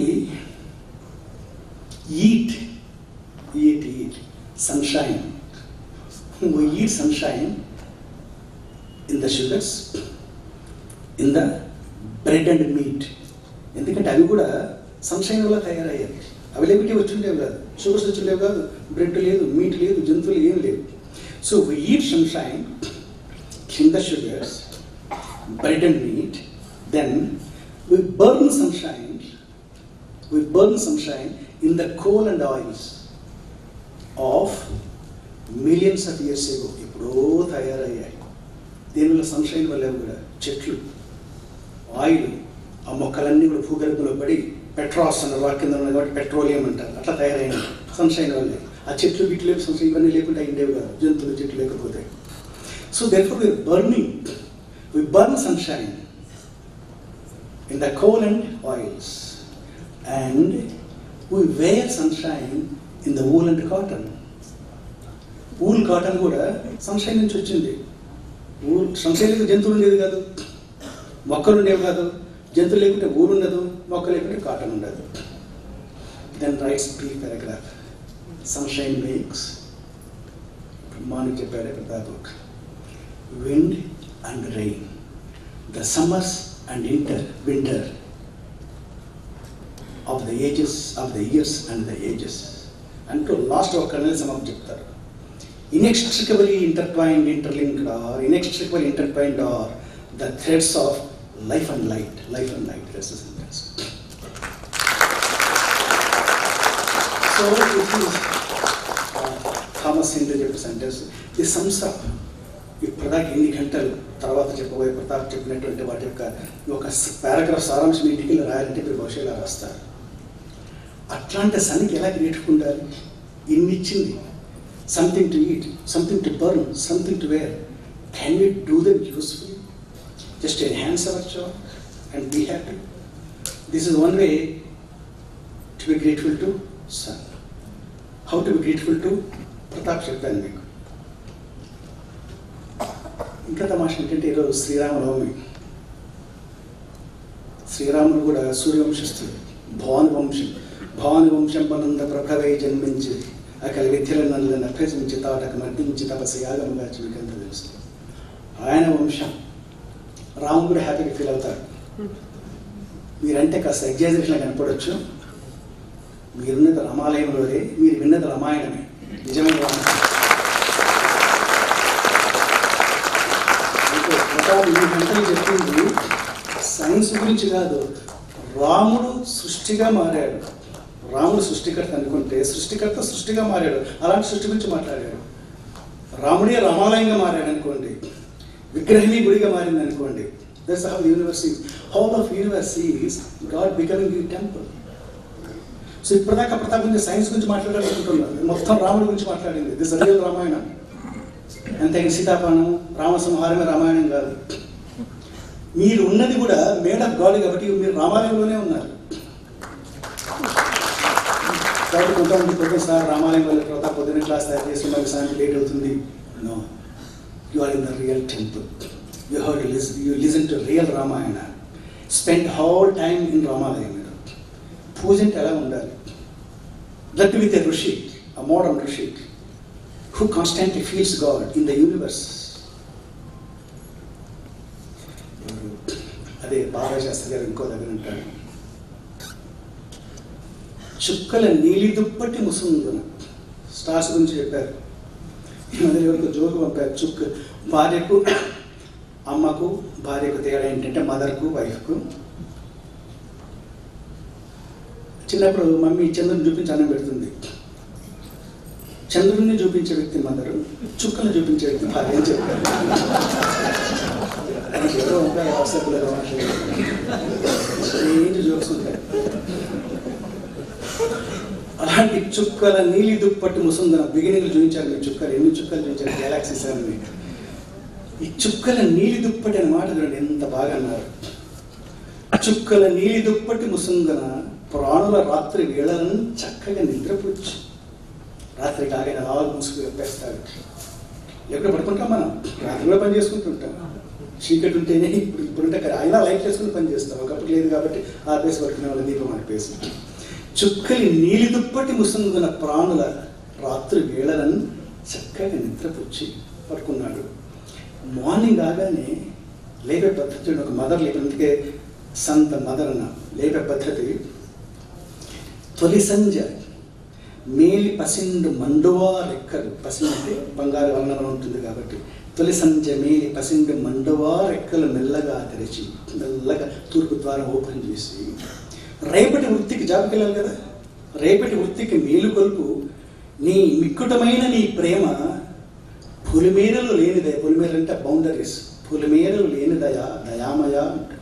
A: eat eat eat sunshine we eat sunshine in the sugars in the bread and meat ఎందుకంటే అవి కూడా sunshine వల్ల తయారయ్యాయి అవి లేకపోతే వచ్చిండేవి కాదు షుగర్స్ వచ్చిండేవి కాదు బ్రెడ్ లేదు మీట్ లేదు జంతువులు ఏం లేవు సో వి ఈట్ సన్షైన్ కింద sugars bread and meat then we burn sunshine we burn sunshine in the coal and oils of millions of years ago ఎప్పుడో తయారయ్యాయి దీనివల్ల సన్షైన్ వల్ల కూడా చెట్లు ఆయిల్ ఆ మొక్కలన్నీ కూడా భూగర్భంలో పడి పెట్రాస్ అన్న వాటి కింద ఉన్నది కాబట్టి పెట్రోలియం అంటారు అట్లా తయారైన సన్షైన్ వల్లే ఆ చెట్లు వీటి లేవు సన్షైన్ ఇవన్నీ లేకుండా ఉండేవి కాదు జంతువులు చెట్లు లేకపోతే so therefore we burning we burn sunshine in the coal and oils and we wear sunshine in the wool and cotton wool cotton కూడా సన్షైన్ నుంచి వచ్చింది ఊరు సన్షైన్ జంతువులు ఉండేది కాదు మొక్కలు ఉండేవి కాదు జంతువులు లేకుంటే ఊరు ఉండదు మొక్క లేకుంటే కాటన్ ఉండదు then writes pre paragraph sunshine makes morning చెప్పాడు ఇక్కడ book wind and rain the summers and inter winter of the ages of the years and the ages అంటూ లాస్ట్ ఒక కర్నల్ సమాప్తి చెప్తారు inextricably intertwined, interlinked, or inextricably intertwined are the threads of life and light. Life and light. That's the sentence. So it is uh, Thomas Henry చెప్పిన sentence ఇది sums up ఇప్పటిదాకా ఎన్ని గంటలు తర్వాత చెప్పబోయే ప్రతాప్ చెప్పినటువంటి వాటి యొక్క ఒక పారాగ్రాఫ్ సారాంశం ఇంటికి రాయాలంటే మీరు బహుశా ఇలా రాస్తారు అట్లాంటి సనికి ఎలా క్రియేట్ ఉండాలి ఇన్ని ఇచ్చింది something to eat, something to burn, something to wear. Can we do them usefully? Just enhance our job and be happy. This is one way to be grateful to Sun. How to be grateful to Pratap చెప్పాను మీకు ఇంకా తమాష ఏంటంటే ఈరోజు శ్రీరామనవమి శ్రీరాముడు కూడా సూర్యవంశస్థుడు భవాని వంశం భవాని వంశం పనంద ప్రభవే జన్మించి అక్కడ విద్యలను నల్లని అభ్యసించి తాటకు మర్దించి తపస్సు యాగముగా మీకంతా తెలుసు ఆయన వంశం రాముడు కూడా హ్యాపీగా ఫీల్ అవుతాడు మీరంటే కాస్త ఎగ్జాజరేషన్ కనపడవచ్చు మీరున్నది రామాలయంలోనే మీరు విన్నది రామాయణమే నిజమైన రామాయణం అంటే ప్రతాప్ ఈ గంటలు చెప్పింది సైన్స్ గురించి కాదు రాముడు సృష్టిగా మారాడు రాముడు సృష్టికర్త అనుకుంటే సృష్టికర్త సృష్టిగా మారాడు అలాంటి సృష్టి గురించి మాట్లాడాడు రాముడే రామాలయంగా మారాడు అనుకోండి విగ్రహమే గుడిగా మారింది అనుకోండి that's how universe is whole of universe is God becoming ఈ టెంపుల్ సో ఇప్పటిదాకా ప్రతాప్ గురించి సైన్స్ గురించి మాట్లాడాలనుకుంటున్నారు మొత్తం రాముడి గురించి మాట్లాడింది దిస్ రియల్ రామాయణం అంతే సీతాపానం రామసంహారమే రామాయణం కాదు మీరు ఉన్నది కూడా మేడ్ ఆఫ్ గాడ్ కాబట్టి మీరు రామాలయంలోనే ఉన్నారు కాబట్టి కొంతమంది పొద్దున సార్ రామాలయం వల్ల తర్వాత పొద్దున్న క్లాస్ తయారు చేసి మళ్ళీ సాయంత్రం లేట్ అవుతుంది no you are in the real temple you hear you listen to real Ramayana spend whole time in రామాలయం మీరు పూజ అంటే ఎలా ఉండాలి that with a rishi a modern rishi who constantly feels God in the universe అదే బాబా శాస్త్రి గారు ఇంకో దగ్గర ఉంటాడు చుక్కల నీలి దుప్పటి ముసుందున స్టార్స్ గురించి చెప్పారు ఈ మధ్య వరకు జోకు పంపారు చుక్క భార్యకు అమ్మకు భార్యకు తేడా ఏంటంటే మదర్కు వైఫ్కు చిన్నప్పుడు మమ్మీ చంద్రుని చూపించి అన్నం పెడుతుంది చంద్రుడిని చూపించే వ్యక్తి మదరు చుక్కను చూపించే వ్యక్తి భార్య అని చెప్పారు ఏదో ఉంటాయి వాట్సాప్లో స్ట్రేంజ్ జోక్స్ ఉంటాయి అలాంటి చుక్కల నీలి దుప్పటి ముసుందన బిగినింగ్ చూపించారు మీరు చుక్కలు ఎన్ని చుక్కలు చూపించారు గెలాక్సీస్ అని ఈ చుక్కల నీలి దుప్పటి అనే మాట చూడండి ఎంత బాగా అన్నారు చుక్కల నీలి దుప్పటి ముసుందన ప్రాణుల రాత్రి వేళలను చక్కగా నిద్రపుచ్చు రాత్రి కాగానే అలా ముసుగు చెప్పేస్తాడు ఎక్కడ పడుకుంటాం మనం రాత్రి కూడా పని చేసుకుంటుంటాం చీకటి ఉంటేనే ఇప్పుడు ఇప్పుడుంటే కదా అయినా లైట్ చేసుకుని పని చేస్తాం ఒకప్పుడు లేదు కాబట్టి ఆపేసి పడుకునే వాళ్ళ దీపం ఆపేసి చుక్కలి నీలి దుప్పటి ముసుందున ప్రాణుల రాత్రి వేళలను చక్కగా నిద్రపుచ్చి పడుకున్నాడు మార్నింగ్ కాగానే లేపే పద్ధతి ఒక మదర్ లేపే అందుకే సంత మదర్ అన్న లేపే పద్ధతి తొలి సంజ మేలి పసిండు మండువా రెక్కలు పసిండు అంటే బంగారు వర్ణంలో ఉంటుంది కాబట్టి తొలి సంజ మేలి పసిండు మండువా రెక్కలు మెల్లగా తెరిచి మెల్లగా తూర్పు ద్వారం ఓపెన్ చేసి రేపటి వృత్తికి జాబ్కి వెళ్ళాలి కదా రేపటి వృత్తికి మేలుకొల్పు నీ మిక్కుటమైన నీ ప్రేమ పులిమేరలు లేనిదయ పులిమేరలు అంటే బౌండరీస్ పులిమేరలు లేనిదయా దయామయ అంటారు.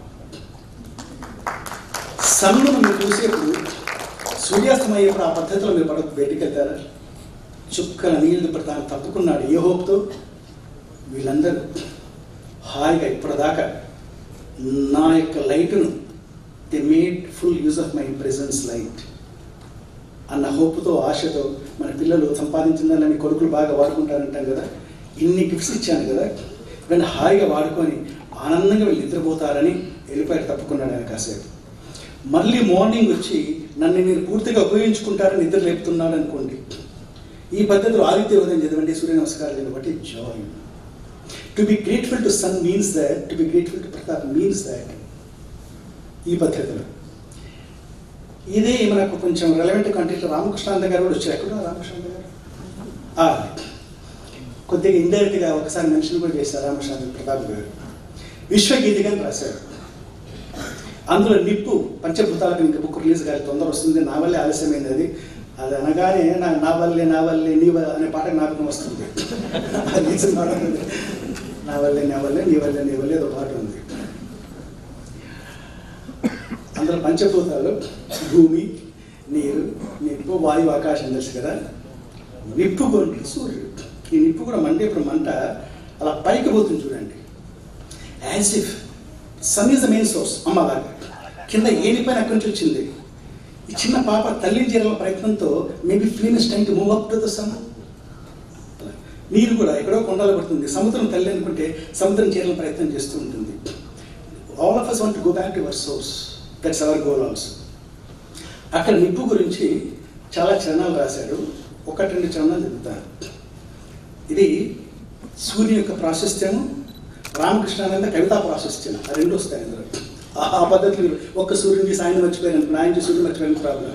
A: సన్నును మీరు చూసేప్పుడు సూర్యాస్తమయం అయ్యేప్పుడు ఆ పద్ధతిలో మీరు పడ బయటికి వెళ్తారా చుక్కల నీళ్లు పడతాను తప్పుకున్నాడు ఏ హోప్తో వీళ్ళందరూ హాయిగా ఇప్పటిదాకా నా యొక్క లైట్ను the made full use of my presence light అన్న హోప్తో ఆశతో మన పిల్లలు సంపాదించిందని మీ కొడుకులు బాగా వాడుకుంటారంటాం కదా ఇన్ని గిఫ్ట్స్ ఇచ్చాను కదా వీళ్ళు హాయిగా వాడుకొని ఆనందంగా వీళ్ళు నిద్రపోతారని వెళ్ళిపోయాడు తప్పుకున్నాడు ఆయన కాసేపు మళ్ళీ మార్నింగ్ వచ్చి నన్ను మీరు పూర్తిగా ఉపయోగించుకుంటారని నిద్ర లేపుతున్నాడు అనుకోండి ఈ పద్ధతిలో ఆదిత్య ఉదయం చదవండి సూర్య నమస్కారాలు బట్టి joy to be grateful to sun means that to be grateful to Pratap means that ఈ పద్ధతిలో ఇదే మనకు కొంచెం రెలవెంట్ కంటెంట్ రామకృష్ణానంద గారు కూడా వచ్చారు ఎక్కడ రామకృష్ణానంద గారు ఆ, కొద్దిగా ఇండైరెక్ట్గా ఒకసారి మెన్షన్ కూడా చేశారు రామకృష్ణానంద ప్రతాప్ గారు విశ్వగీతిగా అని రాశారు అందులో నిప్పు పంచభూతాలకు ఇంకా బుక్ రిలీజ్ గారి తొందర వస్తుంది నా వల్లే ఆలస్యమైంది అది అది అనగానే నా నా వల్లే నా వల్లే నీ వల్ల అనే పాట జ్ఞాపకం వస్తుంది అది నిజం పాట ఉంది. నా వల్లే నా వల్లే నీ వల్లే నీ వల్లే ఏదో పాట ఉంది అందులో పంచభూతాలు భూమి నీరు నిప్పు వాయువు ఆకాశం తెలుసు కదా నిప్పు గొంటి సూర్యుడు ఈ నిప్పు కూడా మండే ఇప్పుడు మంట అలా పైకి పోతుంది చూడండి as if sun is the main source అమ్మలాగా కింద ఏనిపైన అక్కడి నుంచి వచ్చింది ఈ చిన్న పాప తల్లిని చేరాల ప్రయత్నంతో maybe flame is time to move up to the sun నీరు కూడా ఎక్కడో కొండలు పడుతుంది సముద్రం తల్లి అనుకుంటే సముద్రం చేరాల ప్రయత్నం చేస్తూ ఉంటుంది all of us want go back to our source that's our goal also అక్కడ నిప్పు గురించి చాలా చరణాలు రాశాడు ఒకటి రెండు చరణాలు చెబుతాను ఇది సూర్యుని యొక్క ప్రాశస్త్యము రామకృష్ణానంద కవితా ప్రాశస్త్యం ఆ రెండు వస్తాయి అందులో ఆ- ఆ పద్ధతిలో ఒక్క సూర్యుని తీసి ఆయన మర్చిపోయాను ఆయన చూసి సూర్యుని మర్చిపోయిన ప్రాబ్లం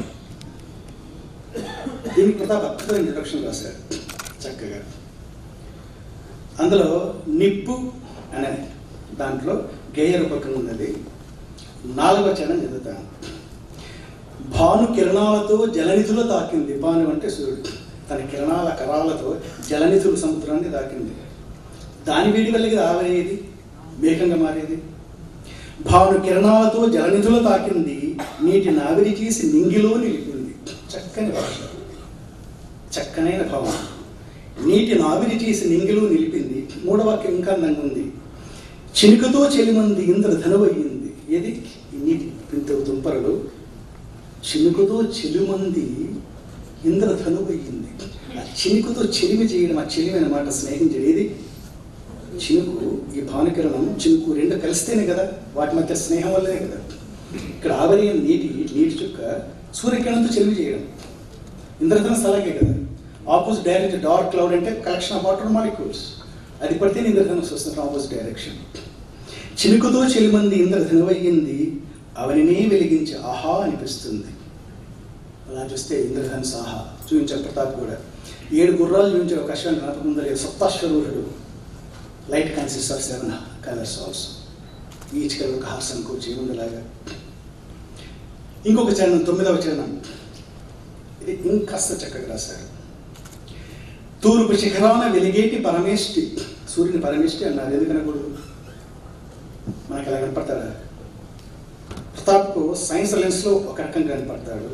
A: దీనికి ప్రతాప్ అద్భుతమైన ఇంట్రొడక్షన్ రాశారు చక్కగా అందులో నిప్పు అనే దాంట్లో గేయ రూపకం ఉన్నది నాలుగవ చరణం చదువుతాను భాను కిరణాలతో జలనిధులు తాకింది భాను అంటే సూర్యుడు తన కిరణాల కరాలతో జలనిధులు సముద్రాన్ని తాకింది దాని వేడి వల్ల కదా ఆవరేది మేఘంగా మారేది భాను కిరణాలతో జలనిధులు తాకింది నీటి నావిరి చేసి నింగిలో నిలిపింది చక్కని భాష చక్కనైన భావం నీటి నావిరి చేసి నింగిలో నిలిపింది మూడవ వాక్యం ఇంకా అందంగా ఉంది చినుకతో చెలిమంది ఇంద్ర ధనువయ్యింది ఏది ఈ నీటి పింత తుంపరలు చినుకుతో చెలిమంది ఇంద్ర ధనువయ్యింది ఆ చినుకుతో చెలిమి చేయడం ఆ చెలిమి అన్నమాట స్నేహం చేయడం ఏది చినుకు ఈ భానుకిరణం చినుకు రెండు కలిస్తేనే కదా వాటి మధ్య స్నేహం వల్లనే కదా ఇక్కడ ఆవరణ నీటి నీటి చుక్క సూర్యకిరణంతో చెలిమి చేయడం ఇంద్రధనస్ అలాగే కదా ఆపోజిట్ డైరెక్ట్ డార్క్ క్లౌడ్ అంటే కలెక్షన్ ఆఫ్ వాటర్ మాలిక్యూల్స్ అది పడితే ఇంద్రధనస్సు వస్తుంది ఆపోజిట్ డైరెక్షన్ చినుకుతో చెలిమంది ఇంద్రధనువయ్యింది అవనినే వెలిగించి ఆహా అనిపిస్తుంది అలా చూస్తే ఇంద్రధన్ సాహా చూపించారు ప్రతాప్ కూడా ఏడు గుర్రాలు చూపించే ఒక అశ్వాన్ని జ్ఞాపకం సప్తాశ్వరూఢుడు light consist of seven colours also each colour ఒక హార్స్ అనుకోవచ్చు ఏముందిలాగా ఇంకొక చరణం తొమ్మిదవ చరణం ఇది ఇంకాస్త చక్కగా రాశారు తూర్పు శిఖరాన వెలిగేటి పరమేష్టి సూర్యుని పరమేష్టి అన్నారు ఎందుకనకూడదు మనకి ఎలా కనపడతాడా ప్రతాప్కు సైన్స్ లెన్స్లో ఒక రకంగా కనపడతాడు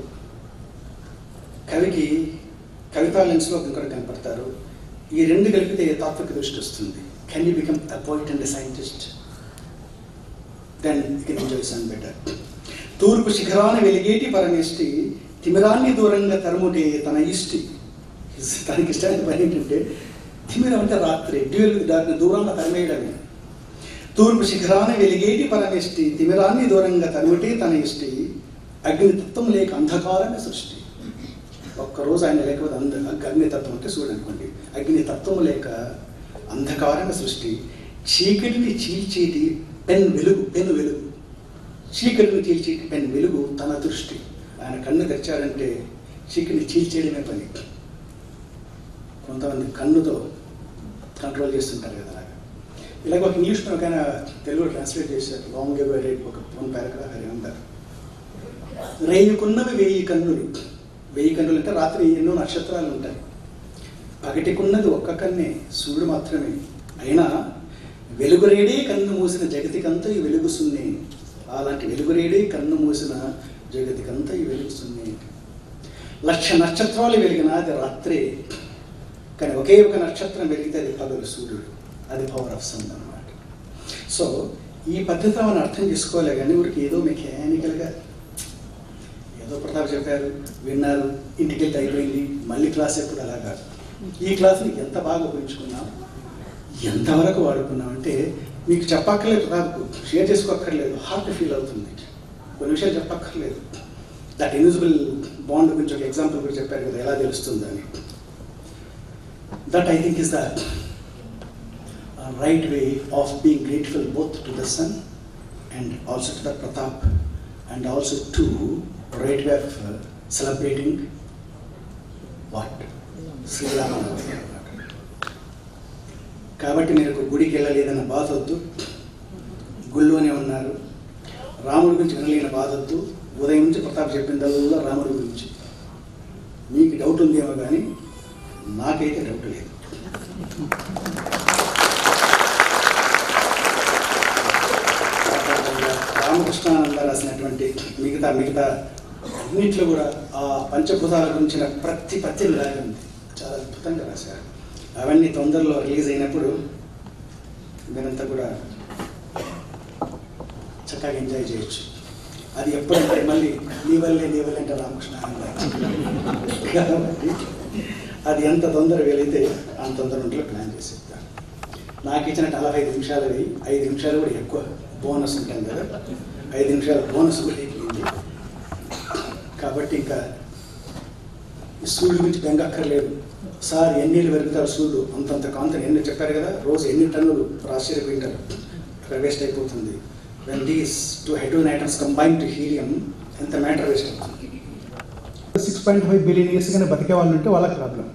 A: కవికి కవితా లెన్స్లో ఇంకొకటి కనపడతారు ఈ రెండు కలిపితే తాత్విక దృష్టి వస్తుంది can you become a poet and scientist then you can enjoy sun better తూర్పు శిఖరాన వెలిగేటి పరమేష్టి తిమిరాన్ని దూరంగా తరుముటే తన ఇష్టి తనకి ఇష్టమైన పని ఏంటంటే తిమిరం అంటే రాత్రి డ్యూయల్ దాన్ని దూరంగా తరిమేయడమే తూర్పు శిఖరాన వెలిగేటి పరమేష్టి తిమిరాన్ని దూరంగా తరుముటే తన ఇష్టి అగ్నితత్వం లేక అంధకారమే సృష్టి ఒక్కరోజు ఆయన లేకపోతే అంధ అగ్నితత్వం అంటే చూడనుకోండి అగ్నితత్వం లేక అంధకారమే సృష్టి చీకటిని చీల్చేటి పెన్ వెలుగు పెన్ వెలుగు చీకటిని చీల్చేటి పెన్ వెలుగు తన దృష్టి ఆయన కన్ను తెచ్చాడంటే చీకటిని చీల్చేయడమే పని కొంతమంది కన్నుతో కంట్రోల్ చేస్తుంటారు కదా అలాగా ఇలాగ ఒక ఇంగ్లీష్లో ఒక ఆయన తెలుగు ట్రాన్స్లేట్ చేశారు లాంగ్ ఎవర్ రేట్ ఒక వన్ పారాగ్రాఫ్ అని అంటారు రేయుకున్నవి వెయ్యి కన్నులు వెయ్యి కన్నులు అంటే రాత్రి ఎన్నో నక్షత్రాలు ఉంటాయి పగటికున్నది ఒక్క కన్నే సూర్యుడు మాత్రమే అయినా వెలుగురేడే కన్ను మూసిన జగతికంతా ఈ వెలుగు సున్నే అలాంటి వెలుగురేడే కన్ను మూసిన జగతికంతా ఈ వెలుగు సున్నే లక్ష నక్షత్రాలు వెలిగిన అది రాత్రే కానీ ఒకే ఒక నక్షత్రం వెలిగితే అది పగలు సూర్యుడు అది పవర్ ఆఫ్ సన్ అనమాట సో ఈ పద్ధతి మనం అర్థం చేసుకోలే కానీ ఊరికి ఏదో మెకానికల్గా ఏదో ప్రతాప్ చెప్పారు విన్నారు ఇంటికి వెళ్తే అయిపోయింది మళ్ళీ క్లాస్ ఎప్పుడు అలా కాదు ఈ క్లాస్ని ఎంత బాగా ఉపయోగించుకున్నాం ఎంతవరకు వాడుకున్నాం అంటే మీకు చెప్పక్కర్లేదు ప్రతాప్కు షేర్ చేసుకోక్కర్లేదు హార్ట్ ఫీల్ అవుతుంది కొన్ని విషయాలు చెప్పక్కర్లేదు దట్ ఇన్విజిబుల్ బాండ్ గురించి ఒక ఎగ్జాంపుల్ కూడా చెప్పారు కదా ఎలా తెలుస్తుందని that I think is the right way of being grateful both to the sun and also to the Pratap and also to right way of celebrating what Sri Rama Navami అన్నమాట కాబట్టి మీరు ఒక గుడికి వెళ్ళలేదన్న బాధ వద్దు గుళ్ళోనే ఉన్నారు రాముడి గురించి వినలేని బాధ వద్దు ఉదయం నుంచి ప్రతాప్ చెప్పిందల్లా రాముడి గురించి మీకు డౌట్ ఉందేమో కానీ నాకైతే డౌట్ లేదు రామకృష్ణానంద రాసినటువంటి మిగతా మిగతా అన్నింటిలో కూడా ఆ పంచభూతాల గురించిన ప్రతి పత్రిక రాగి ఉంది చాలా అద్భుతంగా రాశారు అవన్నీ తొందరలో రిలీజ్ అయినప్పుడు మీరంతా కూడా చక్కగా ఎంజాయ్ చేయొచ్చు అది ఎప్పుడంటే మళ్ళీ నీ వల్లే నీ వల్లే అంటే రామకృష్ణ కాబట్టి అది ఎంత తొందర వీలైతే అంత తొందర ఉంటుందో ప్లాన్ చేసి చెప్తాను నాకు ఇచ్చిన నలభై ఐదు నిమిషాలు అవి ఐదు నిమిషాలు కూడా ఎక్కువ బోనస్ ఉంటుంది కదా ఐదు నిమిషాల బోనస్ కూడా అయిపోయింది కాబట్టి ఇంకా ఈ సూర్యుడి గురించి బెంగక్కర్లేదు సార్ ఎన్ని పెరుగుతారు సూర్యుడు అంతంత కాంతం ఎన్ని చెప్పారు కదా రోజు ఎన్ని టన్నులు ఆశ్చర్యపోయింటారు అక్కడ వేస్ట్ అయిపోతుంది when these two hydrogen items combine to helium ఎంత మ్యాటర్ వేస్ట్ అవుతుంది six point five billion years కానీ బతికే వాళ్ళు ఉంటే వాళ్ళకి ప్రాబ్లం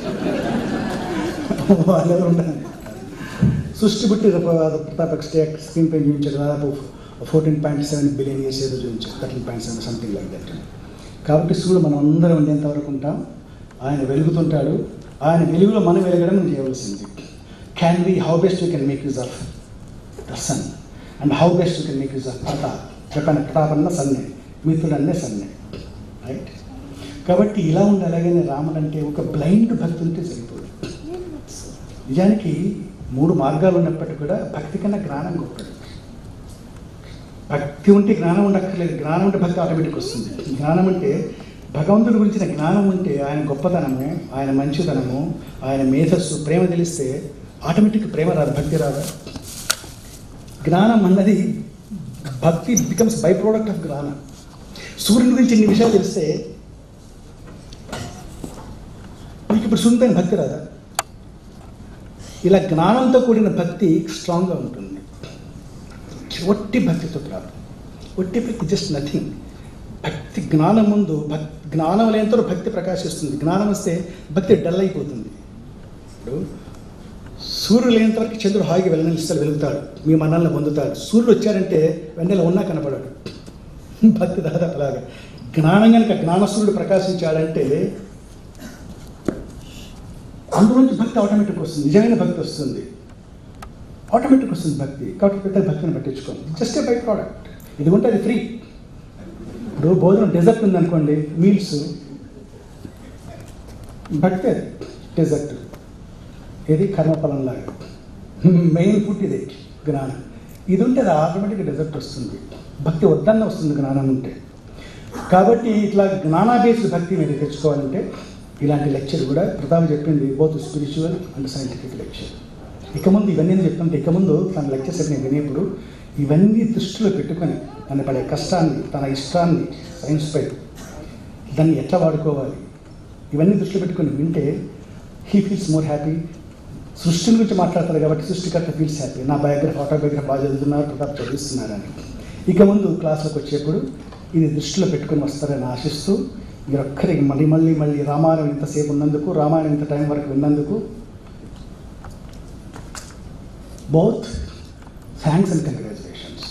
A: వాళ్ళు ఉండాలి సృష్టి బుట్టి ప్రతాప్ స్టేట్ స్క్రీన్ పై చూపించారు దాదాపు fourteen point seven billion years ఏదో చూపించారు thirteen point seven something like that కాబట్టి సూర్యుడు మనం అందరం ఉండేంత వరకు ఉంటాం ఆయన వెలుగుతుంటాడు ఆయన వెలుగులో మనం వెలగడం మనం చేయవలసింది can be how best you can make use of the sun and how best you can make use of Pratap చెప్పాను ప్రతాప్ అన్న సన్నే మిత్రుడు అన్నే సన్నే రైట్ కాబట్టి ఇలా ఉండి అలాగనే రాముడు అంటే ఒక బ్లైండ్ భక్తి ఉంటే సరిపోదు నిజానికి మూడు మార్గాలు ఉన్నప్పటికీ కూడా భక్తి కన్నా జ్ఞానం గొప్పది భక్తి ఉంటే జ్ఞానం ఉండక్కర్లేదు జ్ఞానం ఉంటే భక్తి ఆటోమేటిక్ వస్తుంది జ్ఞానం అంటే భగవంతుడి గురించిన జ్ఞానం ఉంటే ఆయన గొప్పతనము ఆయన మంచితనము ఆయన మేధస్సు ప్రేమ తెలిస్తే ఆటోమేటిక్ ప్రేమ రాదు భక్తి రాదు జ్ఞానం అన్నది భక్తి బికమ్స్ బై ప్రోడక్ట్ ఆఫ్ జ్ఞానం సూర్యుని గురించి ఇన్ని విషయాలు తెలిస్తే మీకు ఇప్పుడు సున్నితైన భక్తి రాదా ఇలా జ్ఞానంతో కూడిన భక్తి స్ట్రాంగ్గా ఉంటుంది ఒట్టి భక్తితో ప్రాబ్లం ఒట్టి భక్తి జస్ట్ నథింగ్ భక్తి జ్ఞానం ముందు భక్ జ్ఞానం లేనంతలో భక్తి ప్రకాశిస్తుంది జ్ఞానం వస్తే భక్తి డల్ అయిపోతుంది ఇప్పుడు సూర్యుడు లేనంత వరకు చంద్రుడు హాయిగా వెలుగునిస్తాడు వెలుగుతాడు మీ మనాలను పొందుతాడు సూర్యుడు వచ్చాడంటే వెన్నెల ఉన్నా కనపడాడు భక్తి దాదాపు అలాగా జ్ఞానం కనుక జ్ఞానసూర్యుడు ప్రకాశించాడంటే అందులోంచి భక్తి ఆటోమేటిక్ వస్తుంది నిజమైన భక్తి వస్తుంది ఆటోమేటిక్ వస్తుంది భక్తి కాబట్టి పెద్ద భక్తిని పట్టించుకోండి జస్ట్ ఏ బై ప్రోడక్ట్ ఇది ఉంటే అది ఫ్రీ ఇప్పుడు భోజనం డెజర్ట్ ఉందనుకోండి మీల్స్ భక్తి అది డెజర్ట్ ఇది కర్మఫలం లాగా మెయిన్ ఫుడ్ ఇది జ్ఞానం ఇది ఉంటే అది ఆటోమేటిక్గా డెజర్ట్ వస్తుంది భక్తి వద్దన్న వస్తుంది జ్ఞానం ఉంటే కాబట్టి ఇట్లా జ్ఞానాబేస్డ్ భక్తి మీరు తెచ్చుకోవాలంటే ఇలాంటి లెక్చర్ కూడా ప్రతాప్ చెప్పింది both spiritual and scientific lecture ఇక ముందు ఇవన్నీ నేను చెప్తుంటే ఇక ముందు తన లెక్చర్స్ అన్ని వినేప్పుడు ఇవన్నీ దృష్టిలో పెట్టుకొని తన పడే కష్టాన్ని తన ఇష్టాన్ని సైన్స్పై దాన్ని ఎట్లా వాడుకోవాలి ఇవన్నీ దృష్టిలో పెట్టుకొని వింటే హీ ఫీల్స్ మోర్ హ్యాపీ సృష్టిని గురించి మాట్లాడతారు కాబట్టి సృష్టికర్త ఫీల్స్ హ్యాపీ నా బయోగ్రఫీ ఆటోబయోగ్రఫీ బాగా చదువుతున్నారు ప్రతాప్ చదివిస్తున్నారని ఇక ముందు క్లాసులకు వచ్చేప్పుడు ఇది దృష్టిలో పెట్టుకొని వస్తారని ఆశిస్తూ మీరొక్కరికి మళ్ళీ మళ్ళీ మళ్ళీ రామాయణం ఇంతసేపు ఉన్నందుకు రామాయణం ఇంత టైం వరకు విన్నందుకు both thanks and congratulations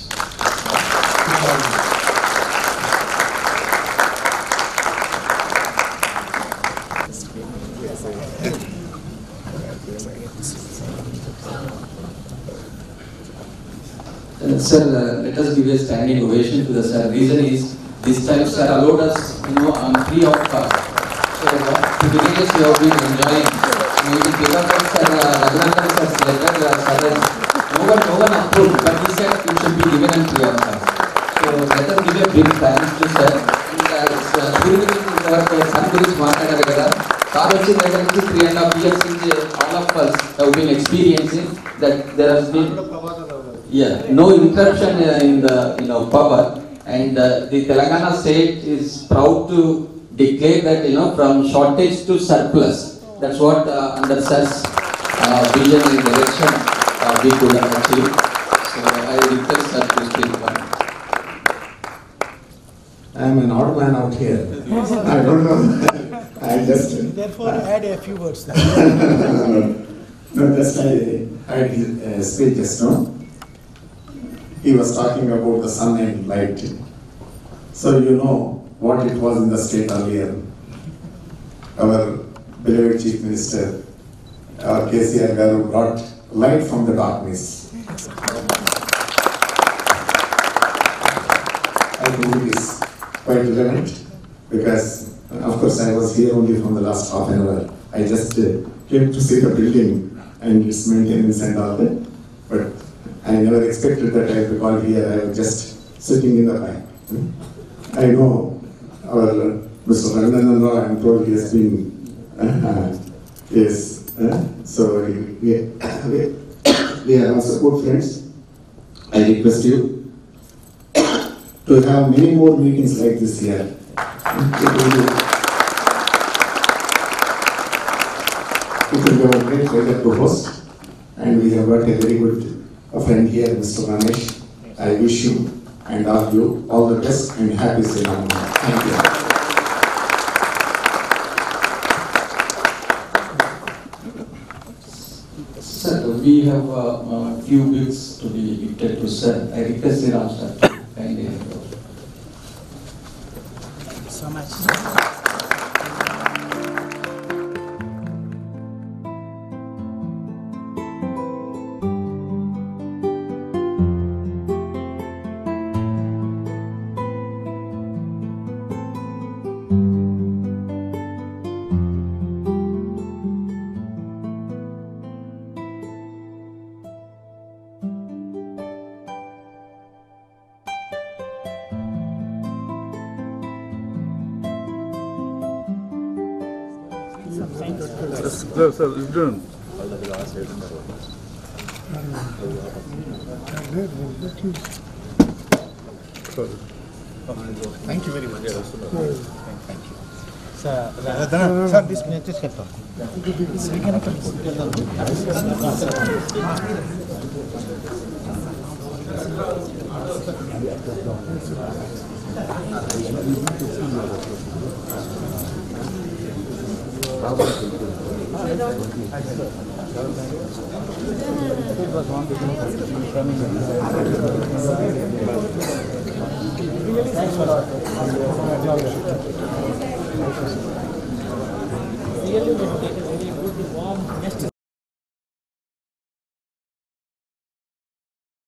B: Uh, Sir, uh, let us give a standing ovation to the sir. Reason is, this time sir allowed us, you know, on free of cost. So, what privileges we have been enjoying. Maybe because of sir, uh, Raghunathan sir's letter, uh, sir, has- no one, no one approved, but he said it should be given on free of cost. So, let us give a big thanks to sir. And, uh, sir, గురువు గురించి ఇంతవరకు sun గురించి మాట్లాడారు కదా sir వచ్చిన దగ్గర నుంచి three and half years నుంచి all of us have been experiencing that there has been Yeah, no interruption uh, in the, you know, power. And uh, the Telangana state is proud to declare that, you know, from shortage to surplus. That's what uh, under such uh, vision and direction uh, we could achieve. So I request sir to speak one.
C: I am an odd man out here. I don't know. I just.
A: Therefore, add a few words.
C: no, just I, I did uh, speak just now. He was talking about the sun and light. So you know what it was in the state earlier. Our beloved Chief Minister, our KCR Garu brought light from the darkness. I think it is quite relevant because, of course, I was here only from the last half an hour. I just uh, came to see the building and its maintenance and all that. But I never expected that I would be called here. I was just sitting in the back. Hmm. I know our uh, Mr. Ranganathan Rao, I'm told he has been, uh, yes, uh, so we, we, we are also good friends. I request you to have many more meetings like this here. It will be, it will be our great pleasure to host, and we have got a very good friend here, Mr. Ramesh. I wish you and all you all the best and happy Sri Ram. Thank you.
B: Sir, we have a few bills to be gifted to sir. I request the Ram sir to kindly hand over.
A: So much.
D: Sir, sir, it's done. Sorry.
E: Thank you very much. Thank you. Sir, Radhana, sir, this match is kept on. Really, very good, warm, nest